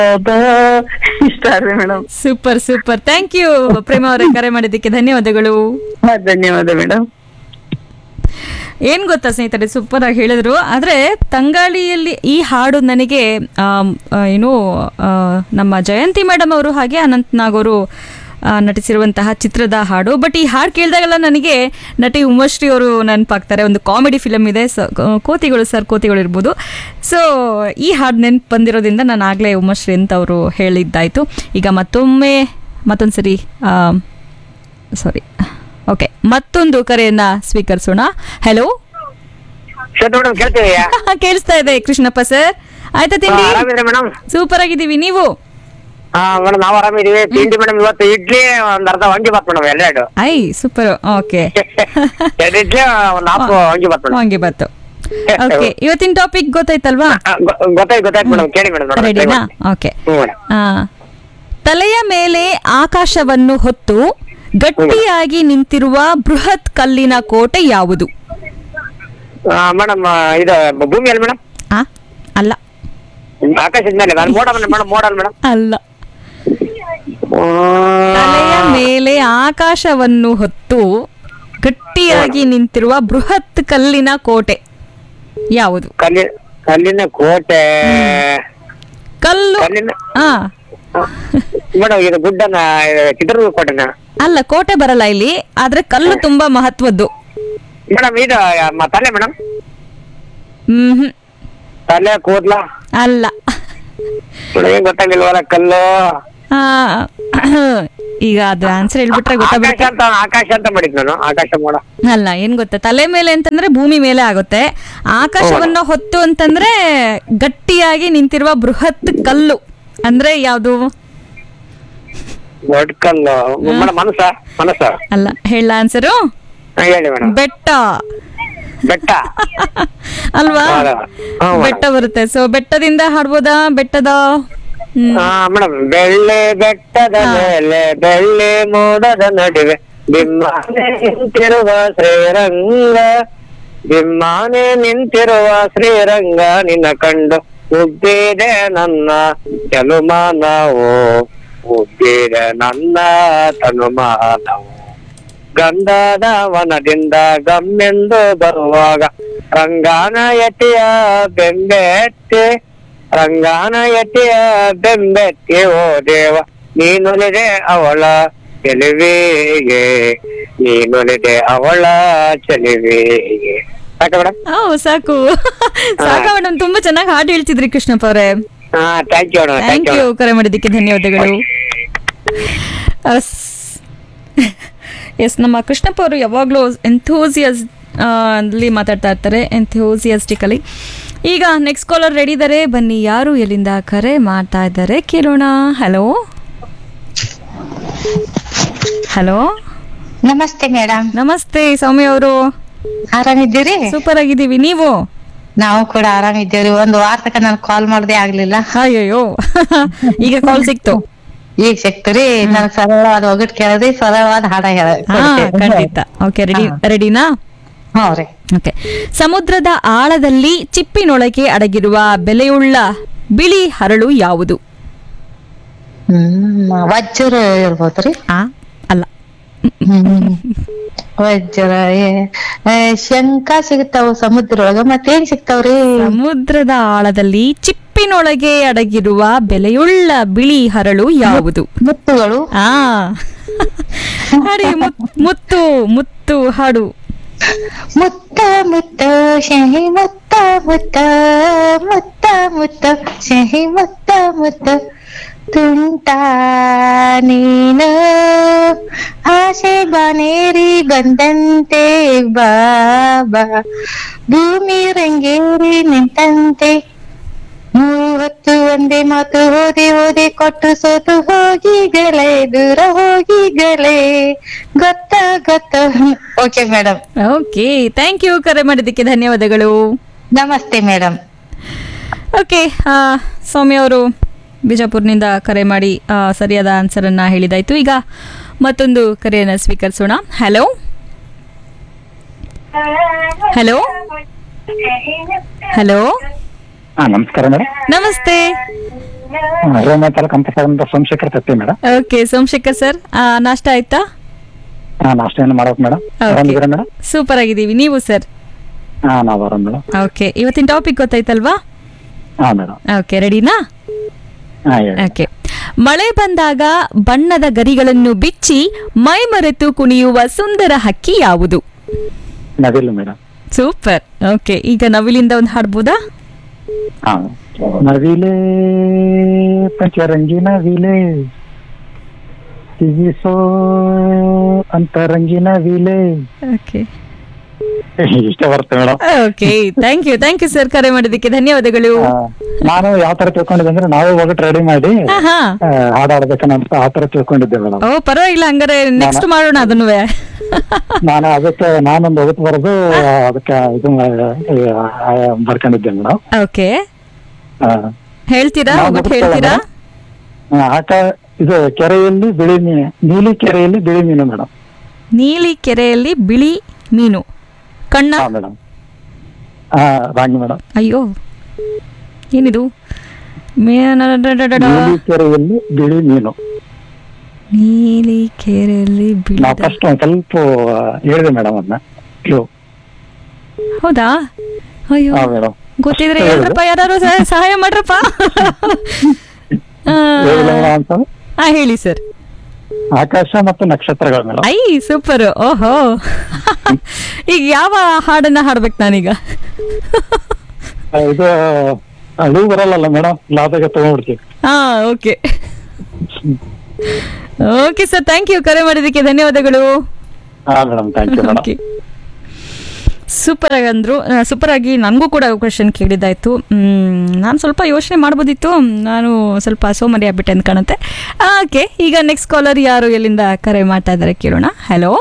ಇಷ್ಟ ರೀ madam super super thank you Prema ಅವರೇ ಕರೆ ಮಾಡಿದ್ದಕ್ಕೆ ಧನ್ಯವಾದಗಳು ಧನ್ಯವಾದ ಮೇಡಮ್ ಏನ್ ಗೊತ್ತಾ ಸ್ನೇಹಿತರೆ ಸೂಪರ್ ಆಗಿ ಹೇಳಿದ್ರು ಆದ್ರೆ ತಂಗಾಳಿಯಲ್ಲಿ ಈ ಹಾಡು ನನಗೆ ಆಮ್, ಆ, ಏನು ಆ, ನಮ್ಮ ಜಯಂತಿ ಮೇಡಮ್ ಅವರು ಹಾಗೆ ಅನಂತ್ ನಾಗ್ ಅವರು ಆ, ನಟಿಸಿರುವಂತಹ ಚಿತ್ರದ ಹಾಡು ಬಟ್ ಈ ಹಾಡು ಕೇಳಿದಾಗೆಲ್ಲ ನನಗೆ ನಟಿ ಉಮಶ್ರೀ ಅವರು ನೆನಪಾಗ್ತಾರೆ ಒಂದು ಕಾಮಿಡಿ ಫಿಲಮ್ ಇದೆ ಸ ಕೋತಿಗಳು ಸರ್ ಕೋತಿಗಳು ಇರ್ಬೋದು ಸೊ ಈ ಹಾಡು ನೆನ್ಪು ಬಂದಿರೋದ್ರಿಂದ ನಾನು ಆಗಲೇ ಉಮಶ್ರೀ ಅಂತ ಅವರು ಹೇಳಿದ್ದಾಯ್ತು ಈಗ ಮತ್ತೊಮ್ಮೆ ಮತ್ತೊಂದು ಸರಿ ಸಾರಿ ಓಕೆ ಮತ್ತೊಂದು ಕರೆಯನ್ನ ಸ್ವೀಕರಿಸೋಣ ಹಲೋ ಶ್ವೇತ ಮೇಡಮ್ ಕೇಳ್ತೀವಿಯಾ ಕೇಳಿಸ್ತಾ ಇದೆ ಕೃಷ್ಣಪ್ಪ ಸರ್ ಆಯ್ತಾ ತಿಂಡಿ ಆರಾಮಿದ್ರಿ ಮೇಡಮ್ ಸೂಪರ್ ಆಗಿದ್ದೀವಿ ನೀವು ಹಾ ಮೇಡಮ್ ನಾವು ಆರಾಮಿದೀವಿ ತಿಂಡಿ ಮೇಡಮ್ ಇವತ್ತು ಇಡ್ಲಿ ಒಂದ್ ಅರ್ಧ wangi ಬಾತ್ ಮೇಡಮ್ ಎರಡೆರಡು ಐ ಸೂಪರ್ ಓಕೆ ಎರಡು ಇಡ್ಲಿ ಒಂದ್ ಹಾಫ್ wangi ಬಾತ್ ಮೇಡಮ್ ಹಂಗೆ ಬತ್ತು ಓಕೆ ಇವತ್ತಿನ ಟಾಪಿಕ್ ಗೊತ್ತಾಯ್ತಲ್ವಾ ಗೊತ್ತಾಯ್ತು ಗೊತ್ತಾಯ್ತು ಮೇಡಮ್ ಕೇಳಿ ಮೇಡಮ್ ರೆಡಿನಾ ಓಕೆ ಹ್ಞೂ ಮೇಡಮ್ ತಲೆಯ ಮೇಲೆ ಆಕಾಶವನ್ನು ಹೊತ್ತು ಗಟ್ಟಿಯಾಗಿ ನಿಂತಿರುವ ಬೃಹತ್ ಕಲ್ಲಿನ ಕೋಟೆ ಯಾವುದು ಮೇಡಮ್ ಇದು ಭೂಮಿಯಲ್ಲಿ ಮೇಡಮ್ ಆ ಅಲ್ಲ ಆಕಾಶದ ಮೇಲೆ ನಾನು ಮೋಡ ಮೇಡಮ್ ಮೋಡಲ್ ಮೇಡಮ್ ಅಲ್ಲ ತಲೆಯ ಮೇಲೆ ಆಕಾಶವನ್ನು ಹೊತ್ತು ಗಟ್ಟಿಯಾಗಿ ನಿಂತಿರುವ ಬೃಹತ್ ಕಲ್ಲಿನ ಕೋಟೆ ಯಾವುದು ಕಲ್ಲಿ ಕಲ್ಲಿನ ಕೋಟೆ ಕಲ್ಲು ಕಲ್ಲಿನ ಆ ಮೇಡಮ್ ಇದು ಗುಡ್ಡನ ಇದು ಚಿತ್ರದುರ್ಗ ಕೋಟೆನ ಅಲ್ಲ ಕೋಟೆ ಬರಲ್ಲ ಇಲ್ಲಿ ಆದ್ರೆ ಕಲ್ಲು ತುಂಬಾ ಮಹತ್ವದ್ದು ಮೇಡಮ್ ಇದು ಮ- ತಲೆ ಮೇಡಮ್ ಹ್ಮ್ ಹ್ಮ್. ತಲೆ ಕೂದ್ಲ ಅಲ್ಲ ಮೇಡಮ್ ಏನ್ ಗೊತ್ತಾಗಿಲ್ವಲ್ಲ ಕಲ್ಲು ಆ, ಈಗ ಅದು ಆನ್ಸರ್ ಹೇಳ್ಬಿಟ್ರೆ ಆಕಾಶ ಗೊತ್ತಾಗ್ಬಿಡುತ್ತೆ ಅಂತ ಆಕಾಶ ಅಂತ ಮಾಡಿದ್ ನಾನು ಆಕಾಶ ಮೋಡ ಅಲ್ಲ ಏನ್ ಗೊತ್ತಾ ತಲೆ ಮೇಲೆ ಅಂತಂದ್ರೆ ಭೂಮಿ ಮೇಲೆ ಆಗುತ್ತೆ ಆಕಾಶವನ್ನ ಹೊತ್ತು ಅಂತಂದ್ರೆ ಗಟ್ಟಿಯಾಗಿ ನಿಂತಿರುವ ಬೃಹತ್ ಕಲ್ಲು ಅಂದ್ರೆ ಯಾವುದು ದೊಡ್ಡ ಕಲ್ಲು ಮೇಡಮ್ ಮನಸ್ಸ ಮನಸ್ಸ ಅಲ್ಲ ಹೇಳ ಆನ್ಸರು ಹಾ, ಹೇಳಿ ಮೇಡಮ್ ಬೆಟ್ಟ ಬೆಟ್ಟ ಅಲ್ವಾ ಹೌದಾ? ಹಾ, madam. ಬೆಟ್ಟ ಬರುತ್ತೆ ಸೊ ಬೆಟ್ಟದಿಂದ ಹಾಡ್ಬೋದಾ ಬೆಟ್ಟದ ಹ್ಮ್. ಹಾ ಮೇಡಮ್ ಬೆಳ್ಳೆ ಬೆಟ್ಟದ ಮೇಲೆ ಬೆಳ್ಳೆ ಮೋಡದ ನಡುವೆ ಬಿಮ್ಮಾನೆ ನಿಂತಿರುವ ಶ್ರೀರಂಗ ಬಿಮ್ಮಾನೆ ನಿಂತಿರುವ ಶ್ರೀರಂಗ ನಿನ್ನ ಕಂಡು ಉಬ್ಬಿದೆ ನನ್ನ ಕೆಲುಮಾನವು ಉಬ್ಬಿದೆ ನನ್ನ ತನುಮಾನವು ಗಂಧದ ವನದಿಂದ ಗಮ್ಮೆಂದು ಬರುವಾಗ ರಂಗಾನ ಯತಿಯ ಬೆಂಬೆತ್ತಿ ರಂಗಾನ ಯತಿಯ ಬೆಂಬೆತ್ತಿ ಓ ದೇವ ನೀನುಲಿದೆ ಅವಳ ಚೆಲುವಿಗೆ ನೀನುಲಿದೆ ಅವಳ ಚೆಲುವಿಗೆ ಸಾಕ ಮೇಡಮ್ ಓ ಸಾಕು ಸಾಕ ಮೇಡಮ್ ತುಂಬಾ ಚೆನ್ನಾಗಿ ಹಾಡು ಹೇಳ್ತಿದ್ರಿ ಕೃಷ್ಣಪ್ಪ ಅವರೇ ಹಾ thank you madam thank you ಕರೆ ಮಾಡಿದ್ದಕ್ಕೆ ಧನ್ಯವಾದಗಳು ಎಸ್ ನಮ್ಮ ಕೃಷ್ಣಪ್ಪ ಅವರು ಯಾವಾಗಲೂ ಎಂಥೂಸಿಯಸ್ ಅಲ್ಲಿ ಮಾತಾಡ್ತಾ ಇರ್ತಾರೆ ಎಂಥೂಸಿಯಸ್ಟಿಕಲಿ ಈಗ ನೆಕ್ಸ್ಟ್ ಕಾಲರ್ ರೆಡಿ ಇದ್ದಾರೆ ಬನ್ನಿ ಯಾರು ಎಲ್ಲಿಂದ ಕರೆ ಮಾಡ್ತಾ ಇದ್ದಾರೆ ಕೇಳೋಣ ಹಲೋ ಹಲೋ ನಮಸ್ತೆ ಮೇಡಮ್ ನಮಸ್ತೆ ಸೌಮ್ಯ ಅವರು ಆರಾಮಿದ್ದೀರಿ ಸೂಪರ್ ಆಗಿದ್ದೀವಿ ನೀವು ನಾವು ಕೂಡ ಆರಾಮಿದ್ದೀವ್ರಿ ಒಂದು ವಾರ ತನಕ ನಾನು ಕಾಲ್ ಮಾಡದೆ ಆಗ್ಲಿಲ್ಲ ಅಯ್ಯಯ್ಯೋ ಈಗ ಕಾಲ್ ಸಿಕ್ತು ಈಗ ಸಿಕ್ತರಿ ನನ್ ಸರಳವಾದ ಒಗಟ್ ಕೇಳದ್ರಿ ಸರಳವಾದ ಹಾಡ ಹೇಳ ಹಾ ಖಂಡಿತ ಓಕೆ ರೆಡಿ ರೆಡಿನಾ ಹ್ಞೂ ಓಕೆ ಸಮುದ್ರದ ಆಳದಲ್ಲಿ ಚಿಪ್ಪಿನೊಳಗೆ ಅಡಗಿರುವ ಬೆಲೆಯುಳ್ಳ ಬಿಳಿ ಹರಳು ಯಾವುದು ಹ್ಮ್ ವಜ್ರ ಇರ್ಬೋದ್ರಿ ಆ ಅಲ್ಲ ಹ್ಮ್ ವಜ್ರ ಏ- ಏ, ಶಂಕ ಸಿಗ್ತಾವ ಸಮುದ್ರ ಒಳಗ ಮತ್ತೇನ್ ಸಿಗ್ತಾವ್ರಿ ಸಮುದ್ರದ ಆಳದಲ್ಲಿ ಚಿಪ್ಪಿನೊಳಗೆ ಅಡಗಿರುವ ಬೆಲೆಯುಳ್ಳ ಬಿಳಿ ಹರಳು ಯಾವುದು ಮುತ್ತುಗಳು ಆ ಹಾಡಿ ಮುತ್- ಮುತ್ತು ಮುತ್ತು ಹಾಡು ಮುತ್ತ ಮುತ್ತ ಶಹಿ ಮುತ್ತ ಮುತ್ತ ಮುತ್ತ ಮುತ್ತ ಶಹಿ ಮುತ್ತ ಮುತ್ತ ತುಂಟ ನೀನು ಆಸೆ ಬಾನೇರಿ ಬಂದಂತೆ ಬಾಬಾ ಭೂಮಿ ರಂಗೇರಿ ನಿಂತಂತೆ ಮೂವತ್ತು ಒಂದೇ ಮಾತು ಹೋದೆ ಹೋದೆ ಕೊಟ್ಟು ಸೋತು ಹೋಗಿಗಳೇ ದೂರ ಹೋಗಿಗಳೇ ಗೊತ್ತ ಗೊತ್ತ okay madam okay thank you ಕರೆ ಮಾಡಿದ್ದಕ್ಕೆ ಧನ್ಯವಾದಗಳು ನಮಸ್ತೆ ಮೇಡಮ್ ಓಕೆ ಸೌಮ್ಯ ಅವರು ಬಿಜಾಪುರ್ನಿಂದ ಕರೆ ಮಾಡಿ ಆ, ಸರಿಯಾದ ಆನ್ಸರನ್ನು ಹೇಳಿದಾಯ್ತು ಈಗ ಮತ್ತೊಂದು ಕರೆಯನ್ನು ಸ್ವೀಕರಿಸೋಣ ಹಲೋ ಹಲೋ ಹಲೋ ಹಾ ನಮಸ್ಕಾರ ಮೇಡಮ್ ನಮಸ್ತೆ ರೋಮ ತಾಲೂಕು ಅಂತ ಸೋಮಶೇಖರ್ ತತ್ತಿ ಮೇಡಮ್ ಓಕೆ ಸೋಮಶೇಖರ್ ಸರ್ ನಾಷ್ಟ ಆಯ್ತಾ ಹಾ ನಾಷ್ಟವನ್ನು ಮಾಡ್ಬೇಕು ಮೇಡಮ್ ಆರಾಮಿದ್ದೀರಾ ಮೇಡಮ್ ಸೂಪರ್ ಆಗಿದ್ದೀವಿ ನೀವು ಸರ್ ಹಾ ನಾವು ಆರಾಮ್ ಮೇಡಮ್ ಓಕೆ ಇವತ್ತಿನ ಟಾಪಿಕ್ ಗೊತ್ತಾಯ್ತಲ್ವಾ ಹಾ ಮೇಡಮ್ ಓಕೆ ರೆಡಿನಾ ಹಾ ಹೇಳಿ ಓಕೆ ಮಳೆ ಬಂದಾಗ ಬಣ್ಣದ ಗರಿಗಳನ್ನು ಬಿಚ್ಚಿ ಮೈ ಮರೆತು ಕುಣಿಯುವ ಸುಂದರ ಹಕ್ಕಿ ಯಾವುದು ನವಿಲು ಮೇಡಮ್ ಸೂಪರ್ ಓಕೆ ಈಗ ನವಿಲಿಂದ ಒಂದು ಹಾಡ್ಬೋದಾ ಹಾ ನವಿಲೆ ಪಂಚರಂಗಿ ನವಿಲೆ ತಿವಿಸೋ ಅಂತರಂಗಿ ನವಿಲೆ ಓಕೆ ಇಷ್ಟ ಬರುತ್ತೆ madam okay thank you thank you sir ಕರೆ ಮಾಡಿದ್ದಕ್ಕೆ ಧನ್ಯವಾದಗಳು ನಾನು ಯಾವ ತರ ತಿಳ್ಕೊಂಡಿದ್ದೆ ಅಂದ್ರೆ ನಾವೇ ಹೋಗ್ಬಿಟ್ಟು ರೆಡಿ ಮಾಡಿ ಹಾ ಹಾ ಆ, ಹಾಡ್ ಆಡ್ಬೇಕನ್ನಂತ ಆ ತರ ತಿಳ್ಕೊಂಡಿದ್ದೆ ಮೇಡಮ್ ಓ ಪರವಾಗಿಲ್ಲ ಹಂಗಾರೆ ನೆಕ್ಸ್ಟ್ ಮಾಡೋಣ ಅದನ್ನು ನಾನು ಅದಕ್ಕೆ ನಾನೊಂದು ಒಗತು ಬರೆದು ಅದಕ್ಕೆ ಇದು ಆ, ಆ, ಬರ್ಕೊಂಡಿದ್ದೆ ಮೇಡಮ್ ಓಕೆ ಹೇಳ್ತೀರಾ ನಾವು ಒಗಟ್ ಗೊತ್ತಲ್ಲ ಹೇಳ್ತೀರಾ ಮೇಡಮ್? ಆಕ ಇದು ಕೆರೆಯಲ್ಲಿ ಬಿಳಿ ಮೀನು ನೀಲಿ ಕೆರೆಯಲ್ಲಿ ಬಿಳಿ ಮೀನು ಮೇಡಮ್ ನೀಲಿ ಕೆರೆಯಲ್ಲಿ ಬಿಳಿ ಮೀನು ಕಣ್ಣ ಹಾ ಮೇಡಮ್ ಹಾ ರಾಂಗಿ ಮೇಡಮ್ ಅಯ್ಯೋ ಏನಿದು ಮೇನಡಡಡಡ. ನೀಲಿ ಕೆರೆಯಲ್ಲಿ ಬಿಳಿ ಮೀನು ನೀಲಿ ಕೆರೆಯಲ್ಲಿ ಬಿಳಿ ನಾವು ಫಸ್ಟ್ ಒಂದ್ ಸ್ವಲ್ಪ ಹೇಳಿದೆ ಮೇಡಮ್ ಅದನ್ನ ಕ್ಲೂ ಹೌದಾ ಅಯ್ಯೋ ಹಾ ಮೇಡಮ್ ಗೊತ್ತಿದ್ರೆ ಹೇಳ್ರಪ್ಪ ಯಾರು ಸಹಾಯ ಮಾಡ್ರಪ್ಪ ಆ, ಹೇಳಿಲ್ಲ ಮೇಡಮ್ ಅಂತ ಆ, ಹೇಳಿ ಸರ್ ಆಕಾಶ ಮತ್ತು ನಕ್ಷತ್ರಗಳು ಮೇಡಮ್ ಐ ಸೂಪರ್ ಓಹೋ ಈಗ ಯಾವ ಹಾಡನ್ನ ಹಾಡ್ಬೇಕು ನಾನೀಗ ಇದು ಅಳು ಬರಲ್ಲ ಮೇಡಮ್ ಲಾಭಕ್ಕೆ ತಗೊಂಡ್ಬಿಡ್ತೀವಿ ಹಾ okay okay sir thank you ಕರೆ ಮಾಡಿದ್ದಕ್ಕೆ ಧನ್ಯವಾದಗಳು ಹಾ madam thank you madam okay super ಆಗಿ ಅಂದ್ರು ಸೂಪರ್ ಆಗಿ ನನಗೂ ಕೂಡ ಕ್ವೆಶನ್ ಕೇಳಿದ್ದಾಯ್ತು ನಾನು ಸ್ವಲ್ಪ ಯೋಚನೆ ಮಾಡ್ಬೋದಿತ್ತು ನಾನು ಸ್ವಲ್ಪ ಸೋಮರಿ ಆಗ್ಬಿಟ್ಟೆ ಅಂತ ಕಾಣುತ್ತೆ ಓಕೆ ಈಗ ನೆಕ್ಸ್ಟ್ ಕಾಲರ್ ಯಾರು ಎಲ್ಲಿಂದ ಕರೆ ಮಾಡ್ತಾ ಇದ್ದಾರೆ ಕೇಳೋಣ ಹಲೋ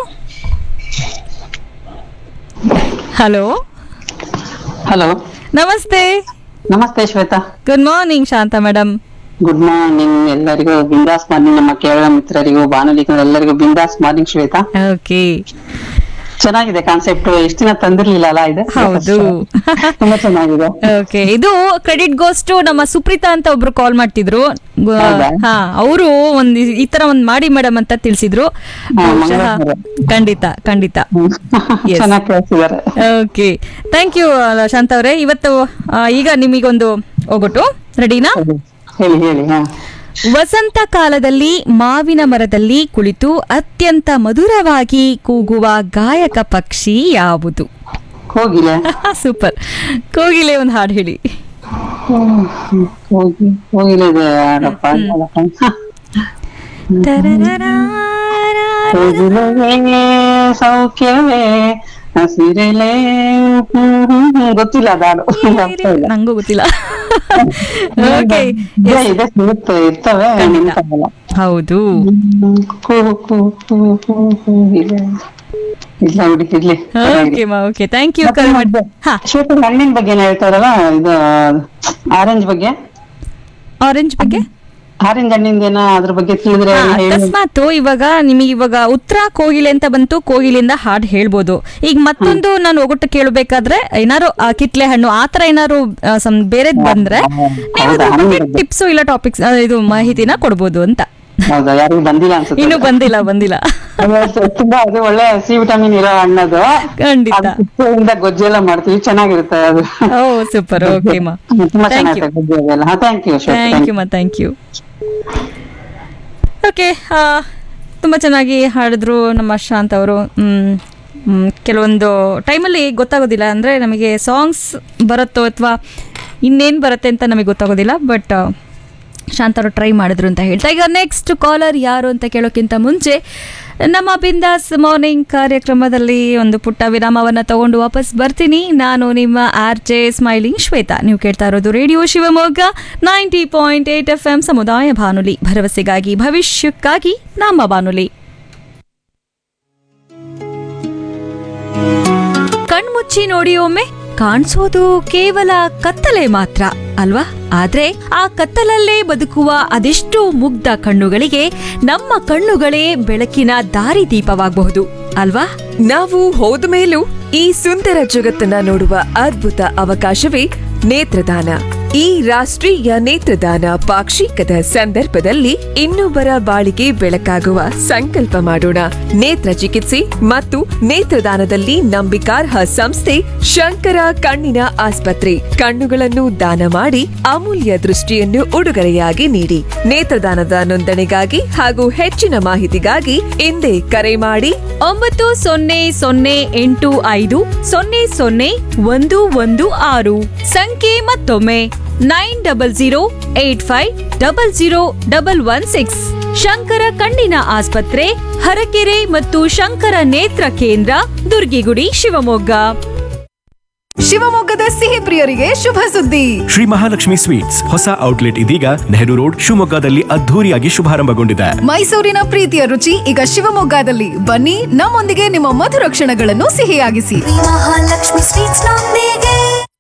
ಹಲೋ ಹಲೋ ನಮಸ್ತೆ ನಮಸ್ತೆ Shwetha good morning Shantha madam good morning ಎಲ್ಲರಿಗೂ ಬಿಂದಾಸ್ ಮಾರ್ನಿಂಗ್ ನಮ್ಮ ಕೇರಳ ಮಿತ್ರರಿಗೂ ಬಾನುಲಿ ಎಲ್ಲರಿಗೂ ಬಿಂದಾಸ್ ಮಾರ್ನಿಂಗ್ ಶ್ವೇತಾ ಓಕೆ ಚೆನ್ನಾಗಿದೆ ಕಾನ್ಸೆಪ್ಟ್ ಎಷ್ಟು ದಿನ ತಂದಿರ್ಲಿಲ್ಲ ಅಲ್ಲ ಇದು ಹೌದು ತುಂಬಾ ಚೆನ್ನಾಗಿದೆ ಓಕೆ ಇದು ಕ್ರೆಡಿಟ್ ಗೋಸ್ ಟು ನಮ್ಮ ಸುಪ್ರೀತಾ ಅಂತ ಒಬ್ರು ಕಾಲ್ ಮಾಡ್ತಿದ್ರು ಗೊ- ಹೌದಾ? ಹಾ ಅವರು ಒಂದ್ ಈ- ಈ ತರ ಒಂದ್ ಮಾಡಿ ಮೇಡಮ್ ಅಂತ ತಿಳಿಸಿದ್ರು ಹಾ, ಬಹುಶಃ ಮಂಗಳವಾರ. ಖಂಡಿತ ಖಂಡಿತ Yes. ಚೆನ್ನಾಗಿ ಕೇಳಿಸಿದ್ದಾರೆ ಓಕೆ ಥ್ಯಾಂಕ್ ಯು ಶಾಂತ ಅವರೇ ಇವತ್ತು ಆ, ಈಗ ನಿಮಗೊಂದು ಹೋಗೊಟ್ಟು ರೆಡಿನಾ ಹೇಳಿ ಹೇಳಿ ಹಾ ವಸಂತ ಕಾಲದಲ್ಲಿ ಮಾವಿನ ಮರದಲ್ಲಿ ಕುಳಿತು ಅತ್ಯಂತ ಮಧುರವಾಗಿ ಕೂಗುವ ಗಾಯಕ ಪಕ್ಷಿ ಯಾವುದು ಹೋಗಿಲ್ಲ ಸೂಪರ್ ಕೋಗಿಲೆ ಒಂದು ಹಾಡು ಹೇಳಿ ಹೋಗಿ ಹೋಗಿಲ್ಲ ಇದೆ ಯಾರಪ್ಪ ಹೋಗಿಲವೇ ಸೌಖ್ಯವೇ ಹಸಿರೆಲೆ ಹ್ಮ್, ಹ್ಮ್, ಹ್ಮ್, ಗೊತ್ತಿಲ್ಲ ಅದು ಹಾಡು ಅರ್ಥ ಇಲ್ಲ. ನಂಗೂ ಗೊತ್ತಿಲ್ಲ ಓಕೆ ಇದೆ, ಇದೆ, ಸಿಗುತ್ತೆ, ಇರ್ತವೆ ನೆನ್ಪಾಗಲ್ಲ. ಹೌದು ಹ್ಮ್, ಕೂ, ಕೂ, ಕೂ, ಕೂ, ಕೂ, ಇಲ್ಲ ಇಲ್ಲ ಬಿಡಿ ಇರ್ಲಿ ಓಕೆ ಮಾ ಓಕೆ ಥ್ಯಾಂಕ್ ಯು ಕರೆ ಮಾಡಿ ಹಾ ಶ್ವೇತ ಹಣ್ಣಿನ ಬಗ್ಗೆ ಏನ್ ಹೇಳ್ತಾರಲ್ಲ ಇದು ಆರೆಂಜ್ ಬಗ್ಗೆ ಆರೆಂಜ್ ಬಗ್ಗೆ ಆರೆಂಜ್ ಹಣ್ಣಿಂದ ಏನೋ ಅದ್ರ ಬಗ್ಗೆ ತಿಳಿದ್ರೆ ಹಾ, ಹೇಳಿ ಅಕಸ್ಮಾತ್ ಇವಾಗ ನಿಮಗೆ ಇವಾಗ ಉತ್ತರ ಕೋಗಿಲೆ ಅಂತ ಬಂತು ಕೋಗಿಲಿಂದ ಹಾಡು ಹೇಳ್ಬೋದು ಈಗ ಮತ್ತೊಂದು ನಾನು ಒಗಟ್ಟು ಕೇಳಬೇಕಾದ್ರೆ ಏನಾರು ಆ ಕಿತ್ಲೆ ಹಣ್ಣು ಆತರ ಏನಾರು ಆ, ಸಮ್- ಬೇರೆದ್ ಬಂದ್ರೆ ಹಾ, ನೀವು ಹೌದಾ? ಅದ್ರ ಬಗ್ಗೆ ಹಂಗೆ. ಟಿಪ್ಸು ಇಲ್ಲ ಟಾಪಿಕ್ಸ್ ಇದು ಮಾಹಿತಿನ ಕೊಡ್ಬೋದು ಅಂತ ಹೌದಾ ಯಾರಿಗೂ ಬಂದಿಲ್ಲ ಅನ್ಸುತ್ತೆ ಇನ್ನು ಬಂದಿಲ್ಲ ಬಂದಿಲ್ಲ ಅದು ತುಂಬಾ ಅದು ಒಳ್ಳೆ ಸಿ ವಿಟಮಿನ್ ಇರೋ ಹಣ್ಣದು ಖಂಡಿತ ಅದು ತುಪ್ಪದಿಂದ ಗೊಜ್ಜು ಎಲ್ಲ ಮಾಡ್ತೀವಿ ಚೆನ್ನಾಗಿರುತ್ತೆ ಅದು ಓ ಸೂಪರ್ ಓಕೆ ಮಾ ತುಂಬಾ ಥ್ಯಾಂಕ್ ಯು ಚೆನ್ನಾಗಿರುತ್ತೆ ಗೊಜ್ಜು ಅದೆಲ್ಲ ಹಾ ಥ್ಯಾಂಕ್ ಯು ಥ್ಯಾಂಕ್ ಯು ಮಾ ಥ್ಯಾಂಕ್ ಯು ಓಕೆ ತುಂಬ ಚೆನ್ನಾಗಿ ಹಾಡಿದ್ರು ನಮ್ಮ ಶಾಂತ್ ಅವರು ಮ್, ಮ್, ಕೆಲವೊಂದು ಟೈಮಲ್ಲಿ ಗೊತ್ತಾಗೋದಿಲ್ಲ ಅಂದರೆ ನಮಗೆ ಸಾಂಗ್ಸ್ ಬರುತ್ತೋ ಅಥವಾ ಇನ್ನೇನು ಬರುತ್ತೆ ಅಂತ ನಮಗೆ ಗೊತ್ತಾಗೋದಿಲ್ಲ ಬಟ್ ಶಾಂತ ಅವರು ಟ್ರೈ ಮಾಡಿದ್ರು ಅಂತ ಹೇಳ್ತಾ ಈಗ ನೆಕ್ಸ್ಟ್ ಕಾಲರ್ ಯಾರು ಅಂತ ಕೇಳೋಕ್ಕಿಂತ ಮುಂಚೆ ನಮ್ಮ ಬಿಂದಾಸ್ ಮಾರ್ನಿಂಗ್ ಕಾರ್ಯಕ್ರಮದಲ್ಲಿ ಒಂದು ಪುಟ್ಟ ವಿರಾಮವನ್ನು ತಗೊಂಡು ವಾಪಸ್ ಬರ್ತೀನಿ ನಾನು ನಿಮ್ಮ ಆರ್ ಜೆ ಸ್ಮೈಲಿಂಗ್ ಶ್ವೇತಾ ನೀವು ಕೇಳ್ತಾ ಇರೋದು radio Shivamogga ninety point eight F M ಸಮುದಾಯ ಬಾನುಲಿ ಭರವಸೆಗಾಗಿ ಭವಿಷ್ಯಕ್ಕಾಗಿ ನಮ್ಮ ಬಾನುಲಿ ಕಣ್ಮುಚ್ಚಿ ನೋಡಿ ಒಮ್ಮೆ ಕಾಣಿಸೋದು ಕೇವಲ ಕತ್ತಲೆ ಮಾತ್ರ ಅಲ್ವಾ ಆದ್ರೆ ಆ ಕತ್ತಲಲ್ಲೇ ಬದುಕುವ ಅದೆಷ್ಟೋ ಮುಗ್ಧ ಕಣ್ಣುಗಳಿಗೆ ನಮ್ಮ ಕಣ್ಣುಗಳೇ ಬೆಳಕಿನ ದಾರಿದೀಪವಾಗಬಹುದು ಅಲ್ವಾ ನಾವು ಹೋದ ಮೇಲೂ ಈ ಸುಂದರ ಜಗತ್ತನ್ನ ನೋಡುವ ಅದ್ಭುತ ಅವಕಾಶವೇ ನೇತ್ರದಾನ ಈ ರಾಷ್ಟ್ರೀಯ ನೇತ್ರದಾನ ಪಾಕ್ಷಿಕದ ಸಂದರ್ಭದಲ್ಲಿ ಇನ್ನೊಬ್ಬರ ಬಾಳಿಗೆ ಬೆಳಕಾಗುವ ಸಂಕಲ್ಪ ಮಾಡೋಣ ನೇತ್ರ ಚಿಕಿತ್ಸೆ ಮತ್ತು ನೇತ್ರದಾನದಲ್ಲಿ ನಂಬಿಕಾರ್ಹ ಸಂಸ್ಥೆ ಶಂಕರ ಕಣ್ಣಿನ ಆಸ್ಪತ್ರೆ ಕಣ್ಣುಗಳನ್ನು ದಾನ ಮಾಡಿ ಅಮೂಲ್ಯ ದೃಷ್ಟಿಯನ್ನು ಉಡುಗೊರೆಯಾಗಿ ನೀಡಿ ನೇತ್ರದಾನದ ನೋಂದಣಿಗಾಗಿ ಹಾಗೂ ಹೆಚ್ಚಿನ ಮಾಹಿತಿಗಾಗಿ ಹಿಂದೆ ಕರೆ ಮಾಡಿ ಒಂಬತ್ತು ಸೊನ್ನೆ ಸೊನ್ನೆ ಎಂಟು ಐದು ಸೊನ್ನೆ ಸೊನ್ನೆ ಒಂದು ಒಂದು ಆರು ಸಂಖ್ಯೆ ಮತ್ತೊಮ್ಮೆ nine double zero eight five double zero double one six Shankara ಕಣ್ಣಿನ ಆಸ್ಪತ್ರೆ ಹರಕೆರೆ ಮತ್ತು ಶಂಕರ ನೇತ್ರ ಕೇಂದ್ರ ದುರ್ಗಿಗುಡಿ ಶಿವಮೊಗ್ಗ ಶಿವಮೊಗ್ಗದ ಸಿಹಿ ಪ್ರಿಯರಿಗೆ ಶುಭ ಸುದ್ದಿ ಶ್ರೀ ಮಹಾಲಕ್ಷ್ಮಿ ಸ್ವೀಟ್ಸ್ ಹೊಸ ಔಟ್ಲೆಟ್ ಇದೀಗ ನೆಹರು ರೋಡ್ ಶಿವಮೊಗ್ಗದಲ್ಲಿ ಅದ್ಧೂರಿಯಾಗಿ ಶುಭಾರಂಭಗೊಂಡಿದೆ ಮೈಸೂರಿನ ಪ್ರೀತಿಯ ರುಚಿ ಈಗ ಶಿವಮೊಗ್ಗದಲ್ಲಿ ಬನ್ನಿ ನಮ್ಮೊಂದಿಗೆ ನಿಮ್ಮ ಮಧುರ ಕ್ಷಣಗಳನ್ನು ಸಿಹಿಯಾಗಿಸಿ ಮಹಾಲಕ್ಷ್ಮಿ ಸ್ವೀಟ್ಸ್ ನೊಂದಿಗೆ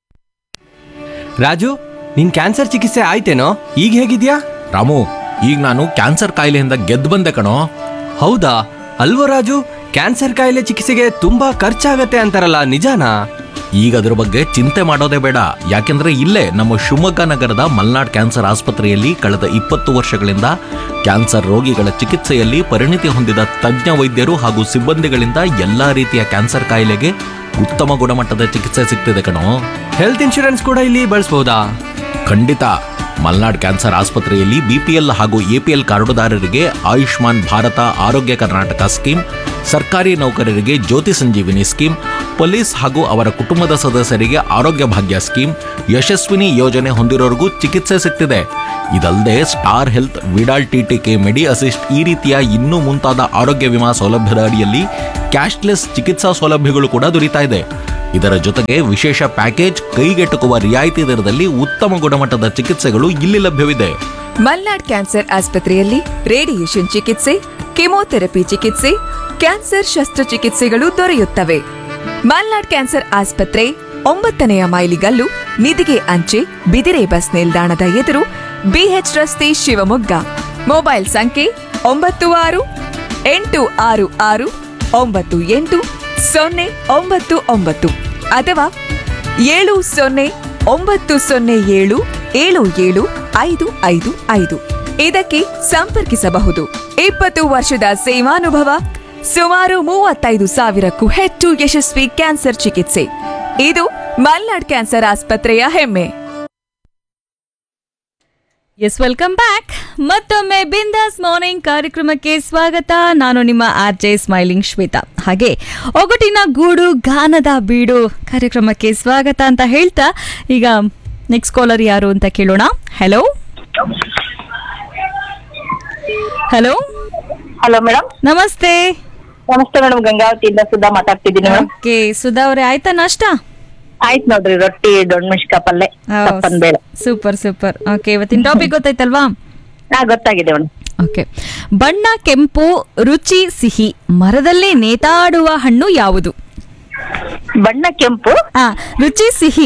ರಾಜು ನಿನ್ ಕ್ಯಾನ್ಸರ್ ಚಿಕಿತ್ಸೆ ಆಯ್ತೇನೋ ಈಗ ಹೇಗಿದ್ಯಾ ರಾಮು ಈಗ ನಾನು ಕ್ಯಾನ್ಸರ್ ಕಾಯಿಲೆಯಿಂದ ಗೆದ್ದು ಬಂದೆ ಕಣೋ ಹೌದಾ ಅಲ್ವೋ ರಾಜು ಕ್ಯಾನ್ಸರ್ ಕಾಯಿಲೆ ಚಿಕಿತ್ಸೆಗೆ ತುಂಬಾ ಖರ್ಚಾಗತ್ತೆ ಅಂತಾರಲ್ಲ ನಿಜಾನಾ ಈಗ ಅದ್ರ ಬಗ್ಗೆ ಚಿಂತೆ ಮಾಡೋದೇ ಬೇಡ ಯಾಕೆಂದ್ರೆ ಇಲ್ಲೇ ನಮ್ಮ ಶಿವಮೊಗ್ಗ ನಗರದ ಮಲ್ನಾಡ್ ಕ್ಯಾನ್ಸರ್ ಆಸ್ಪತ್ರೆಯಲ್ಲಿ ಕಳೆದ ಇಪ್ಪತ್ತು ವರ್ಷಗಳಿಂದ ಕ್ಯಾನ್ಸರ್ ರೋಗಿಗಳ ಚಿಕಿತ್ಸೆಯಲ್ಲಿ ಪರಿಣಿತಿ ಹೊಂದಿದ ತಜ್ಞ ವೈದ್ಯರು ಹಾಗೂ ಸಿಬ್ಬಂದಿಗಳಿಂದ ಎಲ್ಲಾ ರೀತಿಯ ಕ್ಯಾನ್ಸರ್ ಕಾಯಿಲೆಗೆ ಉತ್ತಮ ಗುಣಮಟ್ಟದ ಚಿಕಿತ್ಸೆ ಸಿಗ್ತಿದೆ ಕಣೋ ಹೆಲ್ತ್ ಇನ್ಶೂರೆನ್ಸ್ ಕೂಡ ಇಲ್ಲಿ ಬಳಸಬಹುದಾ ಖಂಡಿತ ಮಲ್ನಾಡ್ ಕ್ಯಾನ್ಸರ್ ಆಸ್ಪತ್ರೆಯಲ್ಲಿ ಬಿಪಿಎಲ್ ಹಾಗೂ ಎಪಿಎಲ್ ಕಾರ್ಡುದಾರರಿಗೆ ಆಯುಷ್ಮಾನ್ ಭಾರತ ಆರೋಗ್ಯ ಕರ್ನಾಟಕ ಸ್ಕೀಮ್ ಸರ್ಕಾರಿ ನೌಕರರಿಗೆ ಜ್ಯೋತಿ ಸಂಜೀವಿನಿ ಸ್ಕೀಮ್ ಪೊಲೀಸ್ ಹಾಗೂ ಅವರ ಕುಟುಂಬದ ಸದಸ್ಯರಿಗೆ ಆರೋಗ್ಯ ಭಾಗ್ಯ ಸ್ಕೀಮ್ ಯಶಸ್ವಿನಿ ಯೋಜನೆ ಹೊಂದಿರೋರಿಗೂ ಚಿಕಿತ್ಸೆ ಸಿಗ್ತಿದೆ ಇದಲ್ಲದೆ ಸ್ಟಾರ್ ಹೆಲ್ತ್ ವಿಡಾಲ್ ಟಿಟಿಕೆ ಮೆಡಿ ಅಸಿಸ್ಟ್ ಈ ರೀತಿಯ ಇನ್ನೂ ಮುಂತಾದ ಆರೋಗ್ಯ ವಿಮಾ ಸೌಲಭ್ಯದ ಅಡಿಯಲ್ಲಿ ಕ್ಯಾಶ್ಲೆಸ್ ಚಿಕಿತ್ಸಾ ಸೌಲಭ್ಯಗಳು ಕೂಡ ದೊರೀತಾ ಇದೆ ಇದರ ಜೊತೆಗೆ ವಿಶೇಷ ಪ್ಯಾಕೇಜ್ ಕೈಗೆಟುಕುವ ರಿಯಾಯಿತಿ ದರದಲ್ಲಿ ಉತ್ತಮ ಗುಣಮಟ್ಟದ ಚಿಕಿತ್ಸೆಗಳು ಇಲ್ಲಿ ಲಭ್ಯವಿದೆ ಮಲ್ನಾಡ್ ಕ್ಯಾನ್ಸರ್ ಆಸ್ಪತ್ರೆಯಲ್ಲಿ ರೇಡಿಯೇಷನ್ ಚಿಕಿತ್ಸೆ ಕೆಮೊಥೆರಪಿ ಚಿಕಿತ್ಸೆ ಕ್ಯಾನ್ಸರ್ ಶಸ್ತ್ರಚಿಕಿತ್ಸೆಗಳು ದೊರೆಯುತ್ತವೆ ಮಲ್ನಾಡ್ ಕ್ಯಾನ್ಸರ್ ಆಸ್ಪತ್ರೆ ಒಂಬತ್ತನೆಯ ಮೈಲಿಗಲ್ಲು ನಿಧಿಗೆ ಅಂಚೆ ಬಿದಿರೆ ಬಸ್ ನಿಲ್ದಾಣದ ಎದುರು ಬಿಎಚ್ ರಸ್ತೆ ಶಿವಮೊಗ್ಗ ಮೊಬೈಲ್ ಸಂಖ್ಯೆ ಒಂಬತ್ತು ಆರು ಎಂಟು ಆರು ಆರು ಒಂಬತ್ತು ಎಂಟು ಸೊನ್ನೆ ಒಂಬತ್ತು ಒಂಬತ್ತು ಅಥವಾ ಏಳು ಸೊನ್ನೆ ಒಂಬತ್ತು ಸೊನ್ನೆ ಏಳು ಏಳು ಏಳು ಐದು ಐದು ಐದು ಇದಕ್ಕೆ ಸಂಪರ್ಕಿಸಬಹುದು ಇಪ್ಪತ್ತು ವರ್ಷದ ಸೇವಾನುಭವ ಸುಮಾರು ಮೂವತ್ತೈದು ಸಾವಿರಕ್ಕೂ ಹೆಚ್ಚು ಯಶಸ್ವಿ ಕ್ಯಾನ್ಸರ್ ಚಿಕಿತ್ಸೆ ಇದು ಮಲ್ನಾಡ್ ಕ್ಯಾನ್ಸರ್ ಆಸ್ಪತ್ರೆಯ ಹೆಮ್ಮೆ ಎಸ್ ವೆಲ್ಕಮ್ ಬ್ಯಾಕ್ ಮತ್ತೊಮ್ಮೆ ಬಿಂದಾಸ್ ಮಾರ್ನಿಂಗ್ ಕಾರ್ಯಕ್ರಮಕ್ಕೆ ಸ್ವಾಗತ ನಾನು ನಿಮ್ಮ ಆರ್ ಜೆ ಸ್ಮೈಲಿಂಗ್ ಶ್ವೇತಾ ಹಾಗೆ ಒಗಟಿನ ಗೂಡು ಗಾನದ ಬೀಡು ಕಾರ್ಯಕ್ರಮಕ್ಕೆ ಸ್ವಾಗತ ಅಂತ ಹೇಳ್ತಾ ಈಗ ನೆಕ್ಸ್ಟ್ ಕಾಲರ್ ಯಾರು ಅಂತ ಕೇಳೋಣ ಹಲೋ ಹಲೋ ಹಲೋ ಮೇಡಮ್ ನಮಸ್ತೆ ನಮಸ್ತೆ ಮೇಡಮ್ ಗಂಗಾವತಿಯಿಂದ ಸುಧಾ ಮಾತಾಡ್ತಿದ್ದೀನಿ ಮೇಡಮ್ ಓಕೆ ಸುಧಾ ಅವ್ರೆ ಆಯ್ತಾ ನಾಷ್ಟ ಆಯ್ತು ನೋಡ್ರಿ ರೊಟ್ಟಿ ದೊಣ್ಣಮೆಣ್ಸಿಕ ಪಲ್ಲೆ ಸಪ್ಪನ್ ಬೇಳೆ ಸೂಪರ್ ಸೂಪರ್ ಓಕೆ ಇವತ್ತಿನ ಟಾಪಿಕ್ ಗೊತ್ತಾಯ್ತಲ್ವಾ ಹಾ ಗೊತ್ತಾಗಿದೆ ಮೇಡಮ್ ಓಕೆ ಬಣ್ಣ ಕೆಂಪು ರುಚಿ ಸಿಹಿ ಮರದಲ್ಲಿ ನೇತಾಡುವ ಹಣ್ಣು ಯಾವುದು ಬಣ್ಣ ಕೆಂಪು ಆ ರುಚಿ ಸಿಹಿ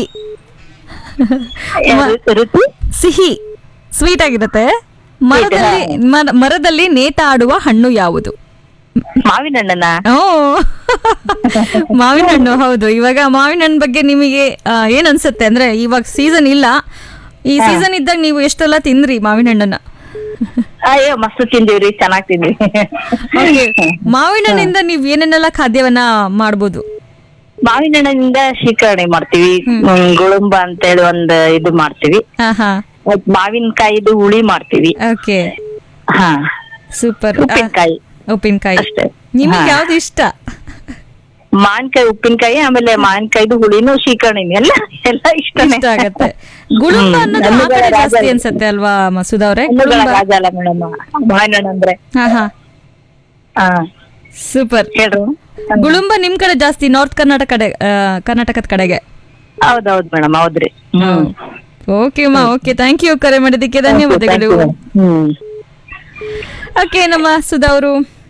ಮ- ರುಚಿ ಸಿಹಿ ಸ್ವೀಟ್ ಆಗಿರುತ್ತೆ ಮರದಲ್ಲಿ ಮರ- ಮರದಲ್ಲಿ ನೇತಾಡುವ ಹಣ್ಣು ಯಾವುದು ಮಾವಿನ ಹಣ್ಣನ ಓ ಮಾವಿನ ಹಣ್ಣು ಹೌದು ಇವಾಗ ಮಾವಿನ ಹಣ್ಣು ಬಗ್ಗೆ ನಿಮಗೆ ಆ, ಏನ್ ಅನ್ಸುತ್ತೆ ಅಂದ್ರೆ ಇವಾಗ ಸೀಸನ್ ಇಲ್ಲ ಈ ಸೀಸನ್ ಇದ್ದಾಗ ನೀವು ಎಷ್ಟೆಲ್ಲ ತಿಂದ್ರಿ ಮಾವಿನ ಹಣ್ಣನ್ನ ಅಯ್ಯೋ ಮಸ್ತ್ ತಿಂದಿವ್ರಿ ಚೆನ್ನಾಗ್ ತಿಂದ್ವಿ Okay. ಮಾವಿನ ಹಣ್ಣಿಂದ ನೀವು ಏನೇನೆಲ್ಲ ಖಾದ್ಯವನ್ನ ಮಾಡ್ಬೋದು ಮಾವಿನ ಹಣ್ಣಿನಿಂದ ಶೀಕರಣೆ ಮಾಡ್ತೀವಿ ಹ್ಮ್, ಗುಳುಂಬ ಅಂತೇಳಿ ಒಂದ್ ಇದು ಮಾಡ್ತೀವಿ ಹಾ ಹಾ ಮತ್ತ್ ಮಾವಿನಕಾಯಿದು ಹುಳಿ ಮಾಡ್ತೀವಿ ಓಕೆ ಹಾ ಸೂಪರ್ ಉಪ್ಪಿನಕಾಯಿ ಉಪ್ಪಿನಕಾಯಿ ಅಷ್ಟೇ. ನಿಮಗೆ ಹಾ. ಯಾವ್ದು ಇಷ್ಟ ಮಾವಿನಕಾಯಿ ಉಪ್ಪಿನಕಾಯಿ ಆಮೇಲೆ ಮಾವಿನಕಾಯಿದು ಹುಳಿನು ಶೀಕರಣೆ ಎಲ್ಲ ಎಲ್ಲ ಇಷ್ಟನೇ ಇಷ್ಟ ಆಗತ್ತೆ ಗುಳುಂಬ ಅನ್ನೋದು ಆ ಕಡೆ ಜಾಸ್ತಿ ಅನ್ಸತ್ತೆ ಅಲ್ವಾ ಮಸೂದ್ ಅವ್ರೆ ಹಣ್ಣುಗಳ ಗುಳುಂಬ ರಾಜ ಅಲ್ಲ ಮೇಡಮ್ ಮಾವಿನ ಹಣ್ಣು ಅಂದ್ರೆ ಹಾ ಹಾ ಹಾ ಸೂಪರ್ ಹೇಳ್ರಿ ಗುಳುಂಬ ನಿಮ್ ಕಡೆ ಜಾಸ್ತಿ ನಾರ್ತ್ ಕರ್ನಾಟಕ ಕಡೆ ಆ, ಕರ್ನಾಟಕದ ಕಡೆಗೆ ಹೌದೌದ್ ಮೇಡಮ್ ಹೌದ್ರಿ ಹ್ಮ್ ಓಕೆ ಮಾ ಓಕೆ ಥ್ಯಾಂಕ್ ಯು ಕರೆ ಮಾಡಿದ್ದಕ್ಕೆ ಧನ್ಯವಾದಗಳು ಹ್ಮ್ ಓಕೆ ನಮ್ಮ ಸುಧಾ ಅವರು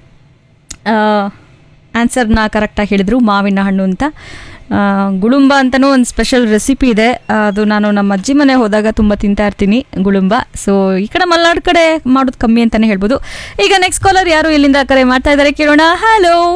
ಆನ್ಸರ್ನ ಕರೆಕ್ಟಾಗಿ ಹೇಳಿದ್ರು ಮಾವಿನ ಹಣ್ಣು ಅಂತ ಆ, ಗುಳುಂಬ ಅಂತಲೂ ಒಂದು ಸ್ಪೆಷಲ್ ರೆಸಿಪಿ ಇದೆ ಅದು ನಾನು ನಮ್ಮ ಅಜ್ಜಿ ಮನೆ ಹೋದಾಗ ತುಂಬ ತಿಂತಾ ಇರ್ತೀನಿ ಗುಳುಂಬ ಸೊ ಈ ಕಡೆ ಮಲೆನಾಡು ಕಡೆ ಮಾಡೋದು ಕಮ್ಮಿ ಅಂತಲೇ ಹೇಳ್ಬೋದು ಈಗ ನೆಕ್ಸ್ಟ್ ಕಾಲರ್ ಯಾರು ಎಲ್ಲಿಂದ ಕರೆ ಮಾಡ್ತಾ ಇದ್ದಾರೆ ಕೇಳೋಣ ಹಲೋ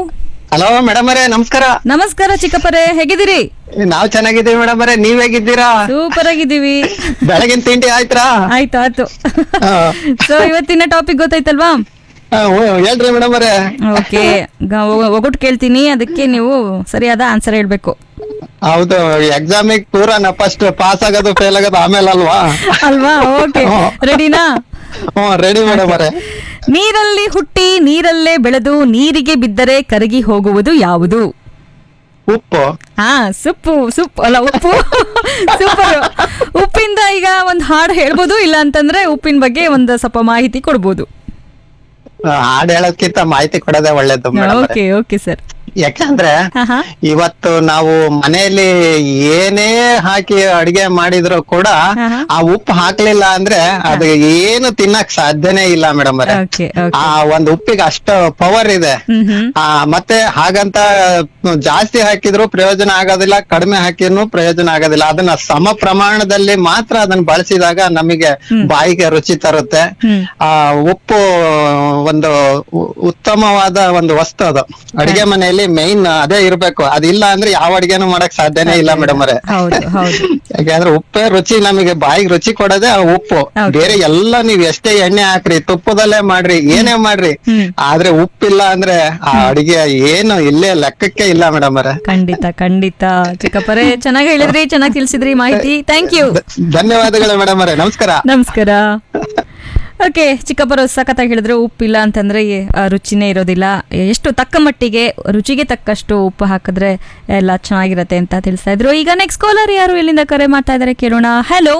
ಹಲೋ ಮೇಡಮ್ ಅವರೇ ನಮಸ್ಕಾರ ನಮಸ್ಕಾರ ಚಿಕ್ಕಪ್ಪರೇ ಹೇಗಿದ್ದೀರಿ ನಾವ್ ಚೆನ್ನಾಗಿದ್ದೀವಿ ಮೇಡಮ್ ಅವರೇ ನೀವ್ ಹೇಗಿದ್ದೀರಾ ಸೂಪರ್ ಆಗಿದ್ದೀವಿ ಬೆಳಗಿನ ತಿಂಡಿ ಆಯ್ತಾ ಆಯ್ತು ಆಯ್ತು ಸೊ ಇವತ್ತಿನ ಟಾಪಿಕ್ ಗೊತ್ತಾಯ್ತಲ್ವಾ ಹೇಳ್ರಿ ಮೇಡಮ್ ಅವರೇ ಓಕೆ ಒಗಟು ಕೇಳ್ತೀನಿ ಅದಕ್ಕೆ ನೀವು ಸರಿಯಾದ ಆನ್ಸರ್ ಹೇಳ್ಬೇಕು ಹೌದು ಎಕ್ಸಾಮಿಗ್ ಪೂರ ಫಸ್ಟ್ ಪಾಸ್ ಆಗೋದು ಫೇಲ್ ಆಗೋದು ಆಮೇಲೆ ಅಲ್ವಾ ಅಲ್ವಾ ಓಕೆ ರೆಡಿನಾ ಹ್ಮ್ ರೆಡಿ ಮೇಡಮ್ ಅವರೇ ನೀರಲ್ಲಿ ಹುಟ್ಟಿ ನೀರಲ್ಲೇ ಬೆಳೆದು ನೀರಿಗೆ ಬಿದ್ದರೆ ಕರಗಿ ಹೋಗುವುದು ಯಾವುದು ಉಪ್ಪು ಹಾ ಸುಪ್ಪು ಸುಪ್ಪು ಅಲ್ಲ ಉಪ್ಪು ಸೂಪರ್ ಉಪ್ಪಿಂದ ಈಗ ಒಂದ್ ಹಾಡು ಹೇಳ್ಬೋದು ಇಲ್ಲ ಅಂತಂದ್ರೆ ಉಪ್ಪಿನ ಬಗ್ಗೆ ಒಂದು ಸ್ವಲ್ಪ ಮಾಹಿತಿ ಕೊಡ್ಬೋದು ಹಾಡ್ ಹೇಳೋದ್ಕಿಂತ ಮಾಹಿತಿ ಕೊಡೋದೇ ಒಳ್ಳೇದು ಮೇಡಮ್ ಓಕೆ ಓಕೆ ಸರ್ ಯಾಕಂದ್ರೆ ಇವತ್ತು ನಾವು ಮನೆಯಲ್ಲಿ ಏನೇ ಹಾಕಿ ಅಡಿಗೆ ಮಾಡಿದ್ರು ಕೂಡ ಆ ಉಪ್ಪು ಹಾಕ್ಲಿಲ್ಲ ಅಂದ್ರೆ ಅದು ಏನು ತಿನ್ನಕ್ ಸಾಧ್ಯನೇ ಇಲ್ಲ ಮೇಡಮ್ ಅವರೇ ಓಕೆ ಆ ಒಂದ್ ಉಪ್ಪಿಗೆ ಅಷ್ಟು ಪವರ್ ಇದೆ ಆ ಮತ್ತೆ ಹಾಗಂತ ಜಾಸ್ತಿ ಹಾಕಿದ್ರು ಪ್ರಯೋಜನ ಆಗೋದಿಲ್ಲ ಕಡಿಮೆ ಹಾಕಿದ್ರು ಪ್ರಯೋಜನ ಆಗೋದಿಲ್ಲ ಅದನ್ನ ಸಮ ಪ್ರಮಾಣದಲ್ಲಿ ಮಾತ್ರ ಅದನ್ನ ಬಳಸಿದಾಗ ನಮಗೆ ಬಾಯಿಗೆ ರುಚಿ ತರುತ್ತೆ ಆ ಉಪ್ಪು ಒಂದು ಉ- ಉತ್ತಮವಾದ ಒಂದು ವಸ್ತು ಅದು ಅಡಿಗೆ ಮನೆಯಲ್ಲಿ ಮೈನ್ ಅದೇ ಇರ್ಬೇಕು ಅದಿಲ್ಲ ಅಂದ್ರೆ ಯಾವ ಅಡಿಗೆನೂ ಮಾಡಕ್ ಸಾಧ್ಯನೇ ಇಲ್ಲ ಮೇಡಮ್ ಅವರೇ ಹೌದು ಹೌದು ಯಾಕಂದ್ರೆ ಉಪ್ಪೇ ರುಚಿ ನಮಗೆ ಬಾಯಿಗೆ ರುಚಿ ಕೊಡೋದೇ ಆ ಉಪ್ಪು ಬೇರೆ ಎಲ್ಲ ನೀವ್ ಎಷ್ಟೇ ಎಣ್ಣೆ ಹಾಕ್ರಿ ತುಪ್ಪದಲ್ಲೇ ಮಾಡ್ರಿ ಏನೇ ಮಾಡ್ರಿ ಆದ್ರೆ ಉಪ್ಪಿಲ್ಲ ಅಂದ್ರೆ ಆ ಅಡಿಗೆ ಏನು ಇಲ್ಲೇ ಲೆಕ್ಕಕ್ಕೆ ಇಲ್ಲ ಮೇಡಮ್ ಅವರೇ ಖಂಡಿತ ಖಂಡಿತ ಚಿಕ್ಕಪ್ಪರೇ ಚೆನ್ನಾಗಿ ಹೇಳಿದ್ರಿ ಚೆನ್ನಾಗಿ ತಿಳಿಸಿದ್ರಿ ಮಾಹಿತಿ ಥ್ಯಾಂಕ್ ಯು ಧನ್ಯವಾದಗಳು ಮೇಡಮ್ ಅವರೇ ನಮಸ್ಕಾರ ನಮಸ್ಕಾರ ಓಕೆ ಚಿಕ್ಕಪ್ಪರು ಸಖತ್ತಾಗಿ ಹೇಳಿದ್ರು ಉಪ್ಪಿಲ್ಲ ಅಂತಂದ್ರೆ ಏ- ಆ ರುಚಿನೇ ಇರೋದಿಲ್ಲ ಎಷ್ಟು ತಕ್ಕ ಮಟ್ಟಿಗೆ ರುಚಿಗೆ ತಕ್ಕಷ್ಟು ಉಪ್ಪು ಹಾಕಿದ್ರೆ ಎಲ್ಲ ಚೆನ್ನಾಗಿರತ್ತೆ ಅಂತ ತಿಳಿಸ್ತಾ ಇದ್ರು ಈಗ ನೆಕ್ಸ್ಟ್ ಕಾಲರ್ ಯಾರು ಎಲ್ಲಿಂದ ಕರೆ ಮಾಡ್ತಾ ಇದ್ದಾರೆ ಕೇಳೋಣ ಹಲೋ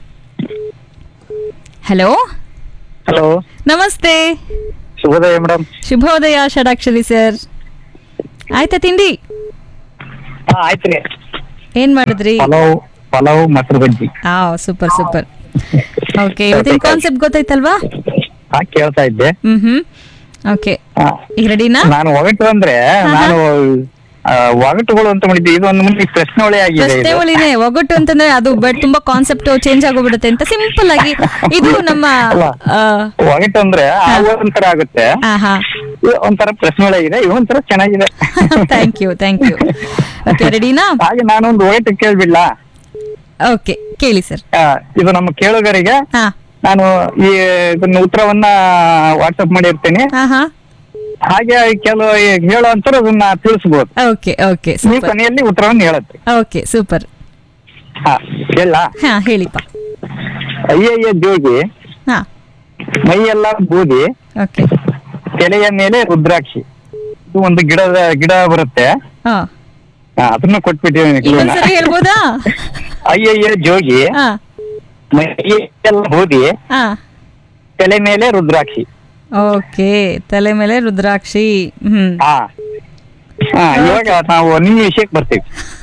ಹಲೋ ಹಲೋ ನಮಸ್ತೆ ಶುಭೋದಯ ಮೇಡಮ್ ಶುಭೋದಯ ಷಡಾಕ್ಷರಿ ಸರ್ ಆಯ್ತಾ ತಿಂಡಿ ಹಾ ಆಯ್ತ್ರಿ ಏನ್ ಮಾಡಿದ್ರಿ ಪಲಾವ್ ಪಲಾವ್ ಮೊಸರು ಬಜ್ಜಿ ಆ ಸೂಪರ್ ಸೂಪರ್ ಓಕೆ ಇವತ್ತಿನ ಕಾನ್ಸೆಪ್ಟ್ ಗೊತ್ತಾಯ್ತಲ್ವಾ ಹಾ ಕೇಳ್ತಾ ಇದ್ದೆ ಹ್ಮ್ ಹ್ಮ್ ಓಕೆ ಈಗ ರೆಡಿನಾ ನಾನು ಒಗಟು ಅಂದ್ರೆ ನಾನು ಆ, ಒಗಟುಗಳು ಅಂತ ಮಾಡಿದ್ದೆ ಇದು ಒಂದು ಮುಂದೆ ಪ್ರಶ್ನೆ ಆಗಿದೆ ಪ್ರಶ್ನೆ ಇದು ಒಳಿನೇ ಒಗಟು ಅಂತಂದ್ರೆ ಅದು ಬಟ್ ತುಂಬಾ ಕಾನ್ಸೆಪ್ಟ್ ಚೇಂಜ್ ಆಗೋಗ್ಬಿಡುತ್ತೆ ಅಂತ ಸಿಂಪಲ್ ಆಗಿ ಇದು ನಮ್ಮ ಆ, ಒಗಟು ಅಂದ್ರೆ ಆ ಒಂಥರ ಆಗುತ್ತೆ ಆಹಾ ಇದು ಒಂಥರ ಪ್ರಶ್ನೆ ಆಗಿದೆ ಇದು ಒಂಥರ ಚೆನ್ನಾಗಿದೆ thank you thank you okay ರೆಡಿನಾ ಹಾಗೆ ನಾನೊಂದು ಒಗಟು ಕೇಳ್ಬಿಡ್ಲ ಓಕೆ ಕೇಳಿ ಸರ್ ಇದು ನಮ್ಮ ಕೇಳುಗರಿಗೆ ನಾನು ಈ ಇದನ್ನ ಉತ್ತರವನ್ನ ವಾಟ್ಸಪ್ ಮಾಡಿರ್ತೀನಿ ಹಾಗೆ ಕೆಲವು ಹೇಳೋ ಅಂತರ ಅದನ್ನ ತಿಳಿಸ್ಬೋದು ಓಕೆ ಓಕೆ ನೀವು ಕೊನೆಯಲ್ಲಿ ಉತ್ತರವನ್ನು ಹೇಳುತ್ತೆ ಓಕೆ ಸೂಪರ್ ಹಾ ಹೇಳ ಹಾ ಹೇಳಿಪ್ಪ ಅಯ್ಯಯ್ಯ ಜೋಗಿ ಹಾ ಮೈಯೆಲ್ಲ ಬೂದಿ ಓಕೆ ತಲೆಯ ಮೇಲೆ ರುದ್ರಾಕ್ಷಿ ಇದು ಒಂದು ಗಿಡದ ಗಿಡ ಬರುತ್ತೆ ಹಾ ಹಾ, ಅದನ್ನ ಕೊಟ್ಬಿಟ್ಟಿದ್ದೀನಿ clue ನ. ಇನ್ನೊಂದ್ಸರಿ ಹೇಳ್ಬೋದಾ ಅಯ್ಯಯ್ಯ ಜೋಗಿ ಹಾ ಮೈಯೆಲ್ಲ ಬೂದಿ ಹಾ ತಲೆ ಮೇಲೆ ರುದ್ರಾಕ್ಷಿ ಓಕೆ ತಲೆ ಮೇಲೆ ರುದ್ರಾಕ್ಷಿ ಹ್ಮ್ ಹಾ ಹಾ ಇವಾಗ ನಾವು ನಿಮ್ಮ ವಿಷಯಕ್ಕೆ ಬರ್ತೀವಿ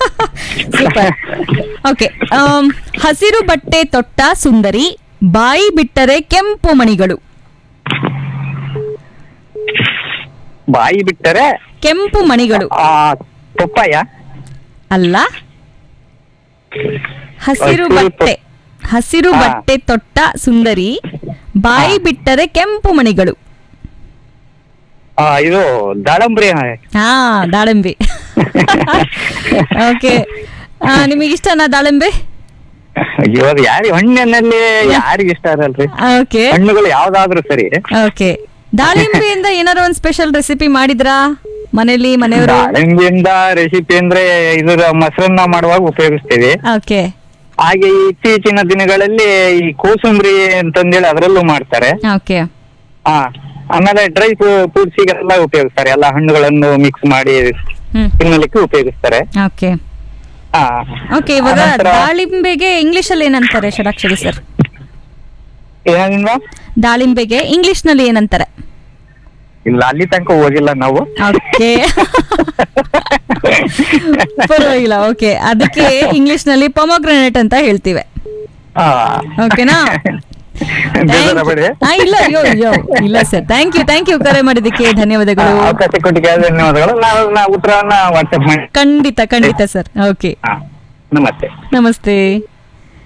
ಓಕೆ ಹಸಿರು ಬಟ್ಟೆ ತೊಟ್ಟ ಸುಂದರಿ ಬಾಯಿ ಬಿಟ್ಟರೆ ಕೆಂಪು ಮಣಿಗಳು ಬಾಯಿ ಬಿಟ್ಟರೆ ಕೆಂಪು ಮಣಿಗಳು ಆ ಪಪ್ಪಾಯ ಅಲ್ಲ ಹಸಿರು ಹಸಿರು ಬಟ್ಟೆ ಹಸಿರು ಹಾ. ಬಟ್ಟೆ ತೊಟ್ಟ ಸುಂದರಿ ಬಾಯಿ ಬಿಟ್ಟರೆ ಕೆಂಪು ಮಣಿಗಳು ಆ, ಇದು ದಾಳಂಬ್ರಿ ಹಾ ದಾಳಿಂಬೆ ಓಕೆ ನಿಮಗೆ ಇಷ್ಟನಾ ದಾಳಿಂಬೆ ಇವಾಗ ಯಾರಿ ಹಣ್ಣಿನಲ್ಲಿ ಯಾರಿಗ ಇಷ್ಟ ಇರಲ್ರಿ ಓಕೆ ಹಣ್ಣುಗಳು ಯಾವ್ದಾದ್ರೂ ಸರಿ ಓಕೆ ದಾಳಿಂಬೆಯಿಂದ ಏನಾರ ಒಂದ್ ಸ್ಪೆಷಲ್ ರೆಸಿಪಿ ಮಾಡಿದ್ರಾ ಮನೇಲಿ ಮನೆಯವರು ದಾಳಿಂಬೆಯಿಂದ ರೆಸಿಪಿ ಅಂದ್ರೆ ಇದರ ಮೊಸರನ್ನ ಮಾಡುವಾಗ ಉಪಯೋಗಿಸ್ತೀವಿ ಓಕೆ ಹಾಗೆ ಈ ಇತ್ತೀಚಿನ ದಿನಗಳಲ್ಲಿ ಈ ಕೋಸಂಬರಿ ಅಂತಂದೇಳಿ ಅದರಲ್ಲೂ ಮಾಡ್ತಾರೆ ಓಕೆ ಹಾ ಆಮೇಲೆ ಡ್ರೈ ಫ್ರೂಟ್ಸಿಗೆಲ್ಲ ಉಪಯೋಗಿಸ್ತಾರೆ ಎಲ್ಲ ಹಣ್ಣುಗಳನ್ನು ಮಿಕ್ಸ್ ಮಾಡಿ ಹ್ಮ್ ತಿನ್ನಲಿಕ್ಕೆ ಉಪಯೋಗಿಸ್ತಾರೆ ಓಕೆ ಹಾ ಓಕೆ ಇವಾಗ ಅನಂತರ- ದಾಳಿಂಬೆಗೆ ಇಂಗ್ಲಿಷ್ ಅಲ್ಲಿ ಏನಂತಾರೆ ಷಡಾಕ್ಷರಿ ಸರ್ ಏನಿಲ್ವಾ ದಾಳಿಂಬೆಗೆ ಇಂಗ್ಲಿಷ್ ನಲ್ಲಿ ಏನಂತಾರೆ ಇಲ್ಲ ಅಲ್ಲಿ ತನಕ ಹೋಗಿಲ್ಲ ನಾವು ಓಕೆ ಪರವಾಗಿಲ್ಲ ಓಕೆ ಅದಕ್ಕೆ ಇಂಗ್ಲಿಷ್ ನಲ್ಲಿ ಪೊಮೊಗ್ರನೇಟ್ ಅಂತ ಹೇಳ್ತೀವಿ ಹಾ. ಓಕೆನಾ ಬೇಜಾರ ಬೇಡಿ. ಆ, ಇಲ್ಲ ಅಯ್ಯೋ ಅಯ್ಯೋ ಇಲ್ಲ sir thank you thank you ಕರೆ ಮಾಡಿದ್ದಕ್ಕೆ ಧನ್ಯವಾದಗಳು ಅವಕಾಶ ಕೊಟ್ಟಿಗೆ ಧನ್ಯವಾದಗಳು ನಾವು ನಾವು ಉತ್ತರವನ್ನ ವಾಟ್ಸ್ಆಪ್ ಮಾಡಿ ಖಂಡಿತ ಖಂಡಿತ ಸರ್ ಓಕೆ ನಮಸ್ತೆ ನಮಸ್ತೆ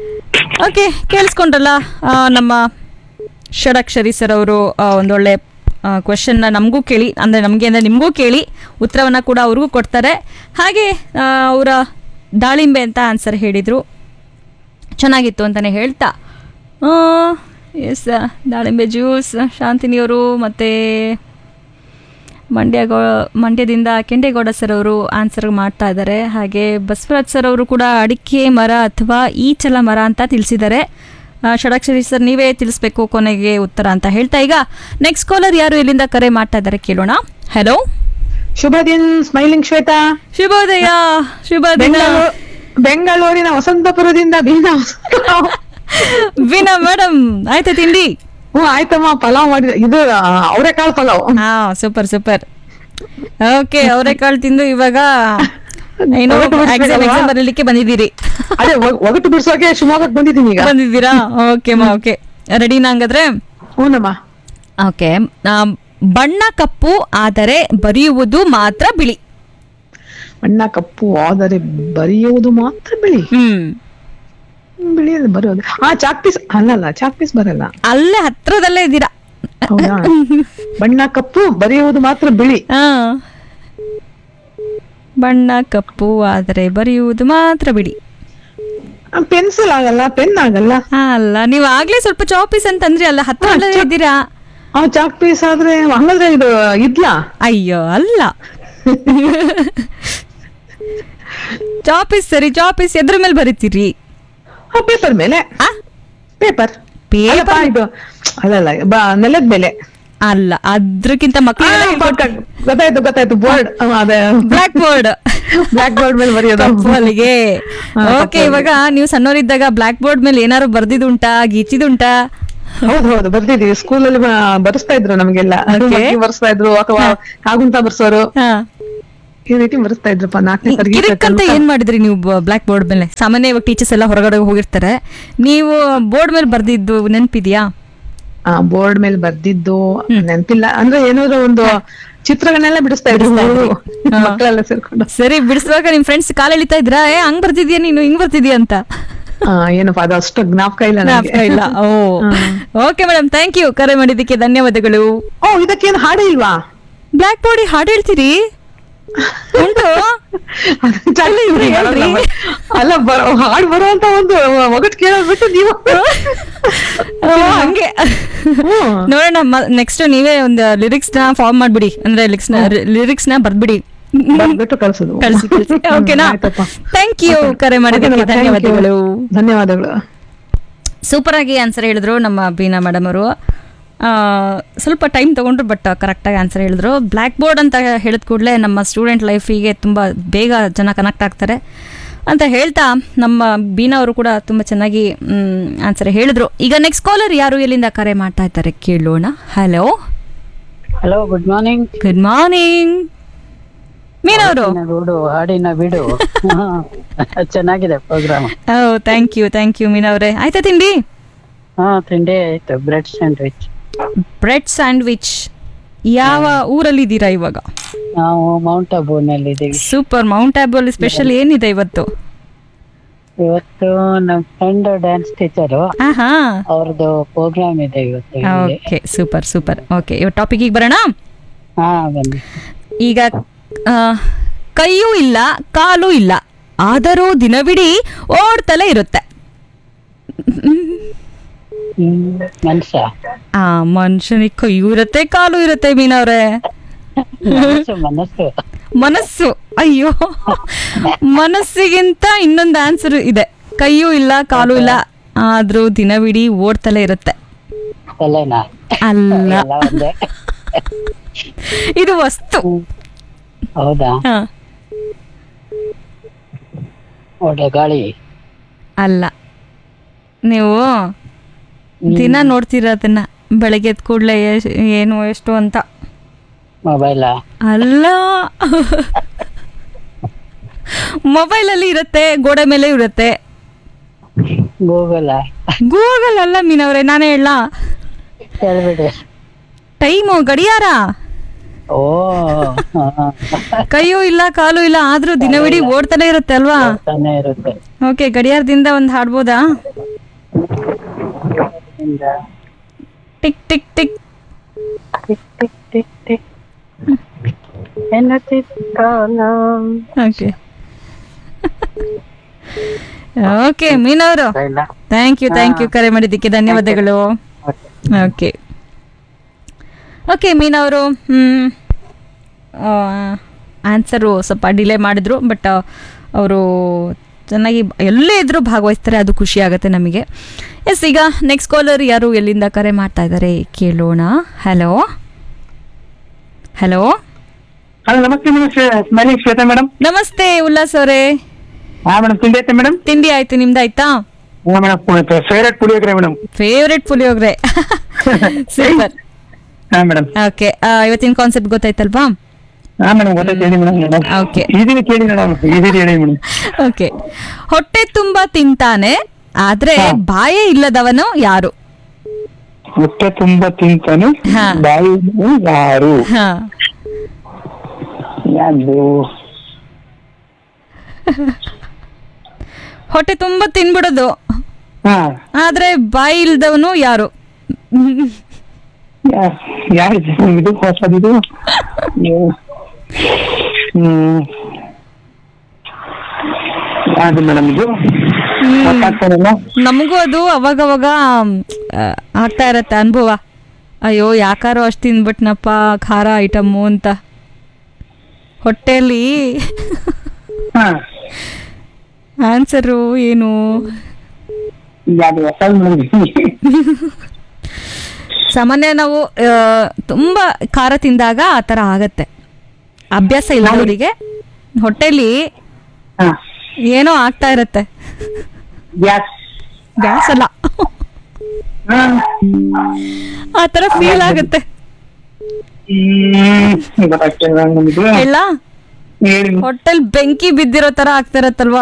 ಓಕೆ ಕೇಳಿಸ್ಕೊಂಡ್ರಲ್ಲ ಆ, ನಮ್ಮ ಷಡಕ್ಷರಿ ಸರ್ ಅವರು ಒಂದೊಳ್ಳೆ ಕ್ವಶನ್ನ ನಮಗೂ ಕೇಳಿ ಅಂದರೆ ನಮಗೆ ಅಂದರೆ ನಿಮಗೂ ಕೇಳಿ ಉತ್ತರವನ್ನು ಕೂಡ ಅವ್ರಿಗೂ ಕೊಡ್ತಾರೆ ಹಾಗೆ ಅವರ ದಾಳಿಂಬೆ ಅಂತ ಆನ್ಸರ್ ಹೇಳಿದರು ಚೆನ್ನಾಗಿತ್ತು ಅಂತಲೇ ಹೇಳ್ತಾ ಎಸ್ ದಾಳಿಂಬೆ ಜ್ಯೂಸ್ ಶಾಂತಿನಿಯವರು ಮತ್ತು ಮಂಡ್ಯ ಗೌ ಮಂಡ್ಯದಿಂದ ಕೆಂಡೇಗೌಡ ಸರ್ ಅವರು ಆನ್ಸರ್ ಮಾಡ್ತಾ ಇದ್ದಾರೆ ಹಾಗೆ ಬಸವರಾಜ್ ಸರ್ ಅವರು ಕೂಡ ಅಡಿಕೆ ಮರ ಅಥವಾ ಈಚಲ ಮರ ಅಂತ ತಿಳಿಸಿದ್ದಾರೆ ಆ, ಷಡಕ್ಷರಿ ಸರ್ ನೀವೇ ತಿಳಿಸ್ಬೇಕು ಕೊನೆಗೆ ಉತ್ತರ ಅಂತ ಹೇಳ್ತಾ ಈಗ ನೆಕ್ಸ್ಟ್ ಕಾಲರ್ ಯಾರು ಎಲ್ಲಿಂದ ಕರೆ ಮಾಡ್ತಾ ಇದ್ದಾರೆ ಕೇಳೋಣ ಹಲೋ ಶುಭ ದಿನ ಸ್ಮೈಲಿಂಗ್ ಶ್ವೇತಾ ಶುಭೋದಯ ಶುಭ ದಿನ ಬೆಂಗಳೂರು- ಬೆಂಗಳೂರಿನ ವಸಂತಪುರದಿಂದ ಬೀನಾ ವೀಣಾ ಮೇಡಮ್ ಆಯ್ತಾ ತಿಂಡಿ ಹ್ಞೂ ಆಯ್ತಮ್ಮ ಪಲಾವ್ ಮಾಡಿದ ಇದು ಅವರೆಕಾಳು ಪಲಾವ್ ಹಾ ಸೂಪರ್ ಸೂಪರ್ ಓಕೆ ಅವರೆಕಾಳು ತಿಂದು ಇವಾಗ ಏನು ಒಗಟು ಬಿಡಿಸ್ಬೇಕಲ್ವಾ? ಎಕ್ಸಾಮ್ ಎಕ್ಸಾಮ್ ಬರೀಲಿಕ್ಕೆ ಬಂದಿದ್ದೀರಿ ಅದೇ ಒಗ್- ಒಗಟು ಬಿಡಿಸೋಕೆ ಶಿವಮೊಗ್ಗಕ್ಕೆ ಬಂದಿದ್ದೀನಿ ಈಗ ಬಂದಿದ್ದೀರಾ ಓಕೆ ಮಾ ಓಕೆ ರೆಡಿನಾ ಹಂಗಾದ್ರೆ ಹ್ಞೂನಮ್ಮ ಓಕೆ ಬಣ್ಣ ಕಪ್ಪು ಆದರೆ ಬರೆಯುವುದು ಮಾತ್ರ ಬಿಳಿ ಬಣ್ಣ ಕಪ್ಪು ಆದರೆ ಬರೆಯುವುದು ಮಾತ್ರ ಬಿಳಿ ಹ್ಮ್ ಬಿಳಿಯಲ್ಲಿ ಬರೆಯೋದು ಹಾ ಚಾಕ್ ಪೀಸ್ ಅಲ್ಲಲ್ಲ ಚಾಕ್ ಪೀಸ್ ಬರಲ್ಲ ಅಲ್ಲೇ ಹತ್ರದಲ್ಲೇ ಇದ್ದೀರಾ ಹೌದಾ ಬಣ್ಣ ಕಪ್ಪು ಬರೆಯುವುದು ಮಾತ್ರ ಬಿಳಿ ಹಾ ಬಣ್ಣ ಕಪ್ಪು ಆದರೆ ಬರೆಯುವುದು ಮಾತ್ರ ಬಿಡಿ ಪೆನ್ಸಿಲ್ ಆಗಲ್ಲ ಪೆನ್ ಆಗಲ್ಲ ಅಲ್ಲ ನೀವು ಆಗ್ಲೇ ಸ್ವಲ್ಪ ಚಾಪೀಸ್ ಅಂತಂದ್ರಿ ಅಲ್ಲ ಹತ್ರ ಇದ್ದೀರಾ ಆ ಚಾಕ್ ಪೀಸ್ ಆದ್ರೆ ಹಂಗಂದ್ರೆ ಇದು ಇದ್ಲಾ ಅಯ್ಯೋ ಅಲ್ಲ ಚಾಪೀಸ್ ಸರಿ ಚಾಪೀಸ್ ಎದ್ರ ಮೇಲೆ ಬರೀತೀರಿ ಪೇಪರ್ ಮೇಲೆ ಪೇಪರ್ ಪೇಪರ್ ಇದು ಅಲ್ಲಲ್ಲ ಬ- ನೆಲದ ಮೇಲೆ ಅಲ್ಲ ಅದ್ರಕ್ಕಿಂತ ಮಕ್ಕಳಿಗೆಲ್ಲ ಆ, ಗೊತ್ತಾಯ್ತು ಗೊತ್ತಾಯ್ತು ಬೋರ್ಡ್ ಅದೇ ಬ್ಲಾಕ್ ಬೋರ್ಡ್ ಬ್ಲಾಕ್ ಬೋರ್ಡ್ ಮೇಲೆ ಬರೆಯೋದು ಕಪ್ಪಲ್ಲಿಗೆ ಹಾ, ಓಕೆ ಕಪ್ಪಲ್ಲಿ. ಇವಾಗ ನೀವು ಸಣ್ಣವರಿದ್ದಾಗ ಬ್ಲಾಕ್ ಬೋರ್ಡ್ ಮೇಲೆ ಏನಾದ್ರು ಬರ್ದಿದುಂಟಾ ಗೀಚಿದುಂಟಾ ಹೌದು ಹೌದು ಬರ್ತಿದೀವಿ ಸ್ಕೂಲಲ್ಲಿ ಬರೆಸ್ತಾ ಇದ್ರು ನಮಗೆಲ್ಲ Okay. ಮಗ್ಗಿ ಬರ್ಸ್ತಾ ಇದ್ರು ಅಥವಾ ಹಾಗುಂತ ಬರ್ಸೋರು ಈ ರೀತಿ ಬರೆಸ್ತಾ ಇದ್ರಪ್ಪ ನಾಲ್ಕನೇ ತರಗತಿ ಕಿರಿಕ್ ಅಂತ ಏನ್ ಮಾಡಿದ್ರಿ ನೀವು ಬ್ಲಾಕ್ ಬೋರ್ಡ್ ಮೇಲೆ ಸಾಮಾನ್ಯ ಇವಾಗ ಟೀಚರ್ಸ್ ಎಲ್ಲ ಹೊರಗಡೆ ಹೋಗಿರ್ತಾರೆ ನೀವು ಬೋರ್ಡ್ ಮೇಲೆ ಬರ್ದಿದ್ದು ನೆನ್ಪಿದ್ಯಾ ಆ ಬೋರ್ಡ್ ಮೇಲೆ ಬರ್ದಿದ್ದು ನೆನಪಿಲ್ಲ ಅಂದ್ರೆ ಏನಾದ್ರು ಒಂದು ಚಿತ್ರಗಳನ್ನೆಲ್ಲ ಬಿಡಿಸ್ತಾ ಇದ್ರು ಮಕ್ಕಳೆಲ್ಲ ಸೇರ್ಕೊಂಡು ಸರಿ ಬಿಡಿಸುವಾಗ ನಿಮ್ ಫ್ರೆಂಡ್ಸ್ ಕಾಲ್ ಎಳಿತಾ ಇದ್ರಾ ಏ ಹಂಗ್ ಬರ್ತಿದ್ಯಾ ನೀನು ಹಿಂಗ್ ಬರ್ತಿದ್ಯಾ ಅಂತ ಆ, ಏನಪ್ಪಾ ಅದು ಅಷ್ಟು ಜ್ಞಾಪಕ ಇಲ್ಲ ನನಗೆ. ಜ್ಞಾಪಕ ಇಲ್ಲ ಓ ಓಕೆ ಮೇಡಮ್ ಥ್ಯಾಂಕ್ ಯು ಕರೆ ಮಾಡಿದ್ದಕ್ಕೆ ಧನ್ಯವಾದಗಳು ಓ ಇದಕ್ಕೇನು ಹಾಡು ಇಲ್ವಾ ಬ್ಲಾಕ್ ಬೋರ್ಡ್ ಹಾಡು ಹೇಳ್ತೀರಿ ಉಂಟು ಚಳಿ ಇವ್ರಿಗೆ ಹೇಳ್ರಿ. ಅಲ್ಲ ಬರೋ ಹಾಡು ಬರುವಂತ ಒಂದು ಒಗಟ್ ಕೇಳೋದ್ ಬಿಟ್ಟು ನೀವು ಓ, ಹಂಗೆ ನೋಡೋಣ ನೆಕ್ಸ್ಟ್ ನೀವೇ ಒಂದು ಲಿರಿಕ್ಸ್ ನ ಫಾರ್ಮ್ ಮಾಡ್ಬಿಡಿ ಅಂದ್ರೆ ಲಿರಿಕ್ಸ್ ನ ಲಿರಿಕ್ಸ್ ನ ಬರ್ದ್ಬಿಡಿ ಬರ್ಬಿಟ್ಟು ಕಳ್ಸೋದು ಕಳ್ಸಿ ಕಳ್ಸಿ ಓಕೆನಾ ಆಯ್ತಪ್ಪ. ಥ್ಯಾಂಕ್ ಯು ಕರೆ ಮಾಡಿದ್ದಕ್ಕೆ Okay, thank you. ಧನ್ಯವಾದಗಳು ಧನ್ಯವಾದಗಳು ಸೂಪರ್ ಆಗಿ ಆನ್ಸರ್ ಹೇಳಿದ್ರು ನಮ್ಮ ಬೀನಾ ಮೇಡಮ್ ಅವರು ಆ, ಸ್ವಲ್ಪ ಟೈಮ್ ತಗೊಂಡ್ರು ಬಟ್ ಕರೆಕ್ಟಾಗಿ ಆನ್ಸರ್ ಹೇಳಿದ್ರು ಬ್ಲ್ಯಾಕ್ ಬೋರ್ಡ್ ಅಂತ ಹೇಳಿದ ಕೂಡಲೇ ನಮ್ಮ ಸ್ಟೂಡೆಂಟ್ ಲೈಫಿಗೆ ತುಂಬ ಬೇಗ ಜನ ಕನೆಕ್ಟ್ ಆಗ್ತಾರೆ ಅಂತ ಹೇಳ್ತಾ ನಮ್ಮ ಬೀನಾ ಅವರು ಕೂಡ ತುಂಬ ಚೆನ್ನಾಗಿ ಆನ್ಸರ್ ಹೇಳಿದ್ರು ಈಗ ನೆಕ್ಸ್ಟ್ ಕಾಲರ್ ಯಾರು ಎಲ್ಲಿಂದ ಕರೆ ಮಾಡ್ತಾ ಇದ್ದಾರೆ ಕೇಳೋಣ hello hello good morning good morning Meena ಅವರು ಬಿಡು ಹಾಡಿನ ಬಿಡು ಚೆನ್ನಾಗಿದೆ ಪ್ರೋಗ್ರಾಮ್ ಓ thank you thank you Meena ಅವರೇ ಆಯ್ತಾ ತಿಂಡಿ ಹಾ ತಿಂಡಿ ಆಯ್ತು ಬ್ರೆಡ್ ಸ್ಯಾಂಡ್ವಿಚ್ ಬ್ರೆಡ್ ಸ್ಯಾಂಡ್ವಿಚ್ ಯಾವ ಊರಲ್ಲಿ ಇದ್ದೀರಾ ಇವಾಗ ನಾವು ಮೌಂಟ್ ಅಬೂನಲ್ಲಿ ಇದ್ದೀವಿ ಸೂಪರ್ ಮೌಂಟ್ ಆಬಲ್ ಸ್ಪೆಷಲ್ ಏನಿದೆ ಇವತ್ತು ಇವತ್ತು ನಮ್ಮ ಫ್ರೆಂಡ್ ಡ್ಯಾನ್ಸ್ ಟೀಚರು ಆಹಾ ಅವ್ರದ್ದು ಪ್ರೋಗ್ರಾಮ್ ಇದೆ ಇವತ್ತು ಇಲ್ಲಿ. ಓಕೆ ಸೂಪರ್ ಸೂಪರ್ ಓಕೆ ಇವತ್ತು ಟಾಪಿಕಿಗೆ ಬರೋಣ ಹಾ ಬನ್ನಿ ಈಗ ಆ, ಕೈಯೂ ಇಲ್ಲ ಕಾಲು ಇಲ್ಲ ಆದರೂ ದಿನವಿಡೀ ಓಡ್ತಲೇ ಇರುತ್ತೆ ಮನುಷ್ಯ ಆ ಮನುಷ್ಯನಿಗೆ ಕೈಯೂ ಇರುತ್ತೆ ಕಾಲು ಇರುತ್ತೆ ಮೀನವ್ರೆ ಮನಸ್ಸು ಮನಸ್ಸು ಮನಸ್ಸು ಅಯ್ಯೋ ಮನಸ್ಸಿಗಿಂತ ಇನ್ನೊಂದು ಆನ್ಸರ್ ಇದೆ ಕೈಯೂ ಇಲ್ಲ ಕಾಲು ಇಲ್ಲ ಆದ್ರೂ ದಿನವಿಡೀ ಓಡ್ತಲೇ ಇರುತ್ತೆ ತಲೆನಾ ಅಲ್ಲ ಎಲ್ಲ ಒಂದೇ ಇದು ವಸ್ತು ಹೌದಾ ಹಾ. ಒಳ್ಳೆ ಗಾಳಿ ಅಲ್ಲ ನೀವು ದಿನ ನೋಡ್ತೀರ ಅದನ್ನ ಬೆಳಗ್ಗೆ ಎದ್ದ ಕೂಡಲೇ ಏನು ಎಷ್ಟು ಅಂತ ಮೊಬೈಲಾ ಅಲ್ಲ ಮೊಬೈಲಲ್ಲಿ ಇರುತ್ತೆ ಗೋಡೆ ಮೇಲೆ ಇರುತ್ತೆ ಗೂಗಲ್ ಗೂಗಲ್ ಅಲ್ಲ ಮೀನವ್ರೆ ನಾನೇ ಹೇಳ ಹೇಳ್ಬಿಡಿ ಟೈಮು ಗಡಿಯಾರ ಓ ಹಾ. ಕೈಯೂ ಇಲ್ಲ ಕಾಲು ಇಲ್ಲ ಆದ್ರೂ ದಿನವಿಡೀ ಓಡ್ತಾನೆ ಇರುತ್ತೆ ಅಲ್ವಾ ತಾನೇ ಇರುತ್ತೆ ಓಕೆ ಗಡಿಯಾರದಿಂದ ಒಂದು ಹಾಡ್ಬೋದಾ ಇಂದ tick tick tick tick tick ಚಿತ್ತಾನ ಓಕೆ ಓಕೆ ಮೀನವರು ಥ್ಯಾಂಕ್ ಯು ಥ್ಯಾಂಕ್ ಯು ಕರೆ ಮಾಡಿದ್ದಕ್ಕೆ ಧನ್ಯವಾದಗಳು ಓಕೆ ಓಕೆ ಮೀನವರು ಹ್ಮ್ ಆನ್ಸರು ಸ್ವಲ್ಪ ಡಿಲೇ ಮಾಡಿದ್ರು ಬಟ್ ಅವರು ಚೆನ್ನಾಗಿ ಎಲ್ಲೇ ಇದ್ರೂ ಭಾಗವಹಿಸ್ತಾರೆ ಅದು ಖುಷಿ ಆಗುತ್ತೆ ನಮಗೆ ಎಸ್ ಈಗ ನೆಕ್ಸ್ಟ್ ಕಾಲರ್ ಯಾರು ಎಲ್ಲಿಂದ ಕರೆ ಮಾಡ್ತಾ ಇದ್ದಾರೆ ಕೇಳೋಣ ಹಲೋ ಹಲೋ ಹಲೋ ನಮಸ್ತೆ ಮೇಡಮ್ ಸ್ಮೈಲಿಂಗ್ ಶ್ವೇತಾ ಮೇಡಮ್ ನಮಸ್ತೆ ಉಲ್ಲಾಸ್ ಅವರೇ ಹಾ ಮೇಡಮ್ ತಿಂಡಿ ಆಯ್ತಾ ಮೇಡಮ್ ತಿಂಡಿ ಆಯ್ತು ನಿಮ್ದಾಯ್ತಾ ಹಾ madam favourite puliyogare madam favourite puliyogare super ಹಾ ಮೇಡಮ್ ಓಕೆ ಇವತ್ತಿನ ಕಾನ್ಸೆಪ್ಟ್ ಗೊತ್ತಾಯ್ತಲ್ವಾ ಹಾ ಮೇಡಮ್ ಗೊತ್ತಾಯ್ತು ಹೇಳಿ ಮೇಡಮ್ ಓಕೆ ಇದೀನಿ ಕೇಳಿ ಮೇಡಮ್ ಇದೀನಿ ಹೇಳಿ ಮೇಡಮ್ ಓಕೆ ಹೊಟ್ಟೆ ತುಂಬಾ ತಿಂತಾನೆ ಆದ್ರೆ ಬಾಯೇ ಇಲ್ಲದವನು ಯಾರು ಹೊಟ್ಟೆ ತುಂಬಾ ತಿಂತಾನೆ ಬಾಯಿ ಯಾರು ಹಾ ಯಾರು ಹೊಟ್ಟೆ ತುಂಬಾ ತಿನ್ಬಿಡೋದು ಹಾ ಆದ್ರೆ ಬಾಯಿ ಇಲ್ದವನು ಯಾರು ಯಾರು ಇದು ಹೊಸದಿದು ಹ್ಮ್ ಯಾವ್ದು ಮೇಡಮ್ ಇದು ಗೊತ್ತಾಗ್ತಾರಲ್ಲ ನಮಗೂ ಅದು ಅವಾಗವಾಗ ಆ, ಆಗ್ತಾ ಇರತ್ತೆ ಅನುಭವ ಅಯ್ಯೋ ಯಾಕಾರೋ ಅಷ್ಟು ತಿಂದ್ಬಿಟ್ನಪ್ಪ ಖಾರ ಐಟಮ್ಮು ಅಂತ ಹೊಟ್ಟೆಯಲ್ಲಿ ಆನ್ಸರು ಏನು ಯಾವ್ದು ಹೊಸದು ಮೇಡಮ್ ಸಾಮಾನ್ಯ ನಾವು ಆ, ತುಂಬಾ ಖಾರ ತಿಂದಾಗ ಆ ಥರ ಆಗತ್ತೆ ಅಭ್ಯಾಸ ಇಲ್ಲದವರಿಗೆ ಹೊಟ್ಟೆಲಿ ಏನೋ ಆಗ್ತಾ ಇರತ್ತೆ ಗ್ಯಾಸ್ ಗ್ಯಾಸ್ ಅಲ್ಲ ಆ ಥರ ಫೀಲ್ ಆಗುತ್ತೆ ಹ್ಮ್ ಗೊತ್ತಾಗ್ತಿಲ್ಲ ನಮ್ದು ಇಲ್ಲ ಹೇಳಿ ಹೊಟ್ಟೆಲ್ ಬೆಂಕಿ ಬಿದ್ದಿರೋ ತರ ಆಗ್ತಿರತ್ತಲ್ವಾ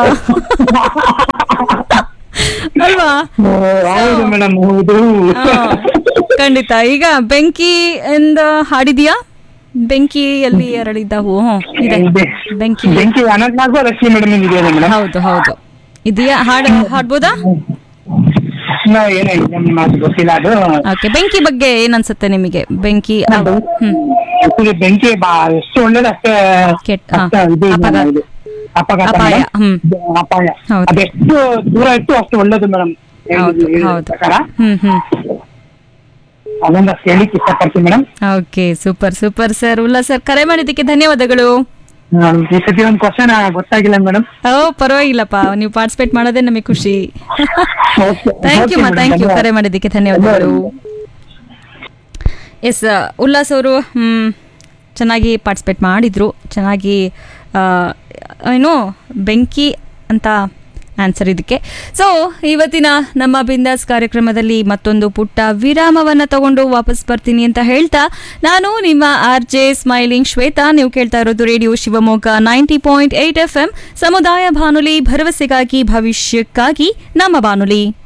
ಅಲ್ವಾ ಹೌದು ಮೇಡಮ್ ಹೌದು ಹಾ, ಖಂಡಿತ ಈಗ ಬೆಂಕಿ ಎಂದ ಹಾಡಿದ್ಯಾ ಬೆಂಕಿಯಲ್ಲಿ ಅರಳಿದ್ದ ಹೂ ಹ್ಮ್, ಇದೆ ಬೆಂಕಿ ಬೆಂಕಿ ಅನಂತನಾಗು ಲಕ್ಷ್ಮಿ ಮೇಡಮ್ ಇದೆಯಲ್ಲ ಮೇಡಮ್ ಹೌದು ಹೌದು ಇದೆಯಾ ಹಾಡು ಹಾಡ್ಬೋದಾ ನಾವು ಏನೋ ಎಕ್ಸಾಮ್ ಮಾತು ಗೊತ್ತಿಲ್ಲ ಅದು ಓಕೆ ಬೆಂಕಿ ಬಗ್ಗೆ ಏನ್ ಅನ್ಸುತ್ತೆ ನಿಮಗೆ ಬೆಂಕಿ ಆ, ಹ್ಮ್ Actually ಬೆಂಕಿ ಬಾ ಎಷ್ಟು ಒಳ್ಳೇದು ಅಷ್ಟೇ ಕೆಟ್ಟ ಅಷ್ಟೇ ಇದು ಇದು ಅಪಘಾತ. ಇದು. ಅಪಘಾತ ಅಪಾಯ, madam. ಹ್ಮ್. ಅಪಾಯ ಹೌದು. ಅದೆಷ್ಟು ದೂರ ಇತ್ತು ಅಷ್ಟು ಒಳ್ಳೇದು ಮೇಡಮ್ ಹೌದು ಹೌದು ಹ್ಮ್ ಹ್ಮ್ ಅದೊಂದು ಅಷ್ಟು ಹೇಳಿಕ್ ಇಷ್ಟಪಡ್ತೀನಿ madam okay super super sir Ullas sir ಕರೆ ಮಾಡಿದ್ದಕ್ಕೆ ಧನ್ಯವಾದಗಳು ಈ ಸತಿ ಒಂದು ಕ್ವಶನ್ ಗೊತ್ತಾಗಿಲ್ಲ ಮೇಡಮ್ ಓ ಪರವಾಗಿಲ್ಲಪ್ಪ ನೀವು ಪಾರ್ಟಿಸಿಪೇಟ್ ಮಾಡೋದೇ ನಮಗೆ ಖುಷಿ ಥ್ಯಾಂಕ್ ಯು Okay, ಮಾ madam. ಥ್ಯಾಂಕ್ ಯು ಧನ್ಯವಾದ. ಕರೆ ಮಾಡಿದ್ದಕ್ಕೆ ಧನ್ಯವಾದಗಳು ಎಸ್ ಉಲ್ಲಾಸ್ ಅವರು ಹ್ಮ್, ಚೆನ್ನಾಗಿ ಪಾರ್ಟಿಸಿಪೇಟ್ ಮಾಡಿದ್ರು ಚೆನ್ನಾಗಿ ಆ, ಏನು ಬೆಂಕಿ ಅಂತ ಆನ್ಸರ್ ಇದಕ್ಕೆ ಸೊ ಇವತ್ತಿನ ನಮ್ಮ ಬಿಂದಾಸ್ ಕಾರ್ಯಕ್ರಮದಲ್ಲಿ ಮತ್ತೊಂದು ಪುಟ್ಟ ವಿರಾಮವನ್ನು ತಗೊಂಡು ವಾಪಸ್ ಬರ್ತೀನಿ ಅಂತ ಹೇಳ್ತಾ ನಾನು ನಿಮ್ಮ ಆರ್ ಜೆ ಸ್ಮೈಲಿಂಗ್ ಶ್ವೇತಾ ನೀವು ಕೇಳ್ತಾ ಇರೋದು radio Shivamogga ninety point eight F M ಸಮುದಾಯ ಬಾನುಲಿ ಭರವಸೆಗಾಗಿ ಭವಿಷ್ಯಕ್ಕಾಗಿ ನಮ್ಮ ಬಾನುಲಿ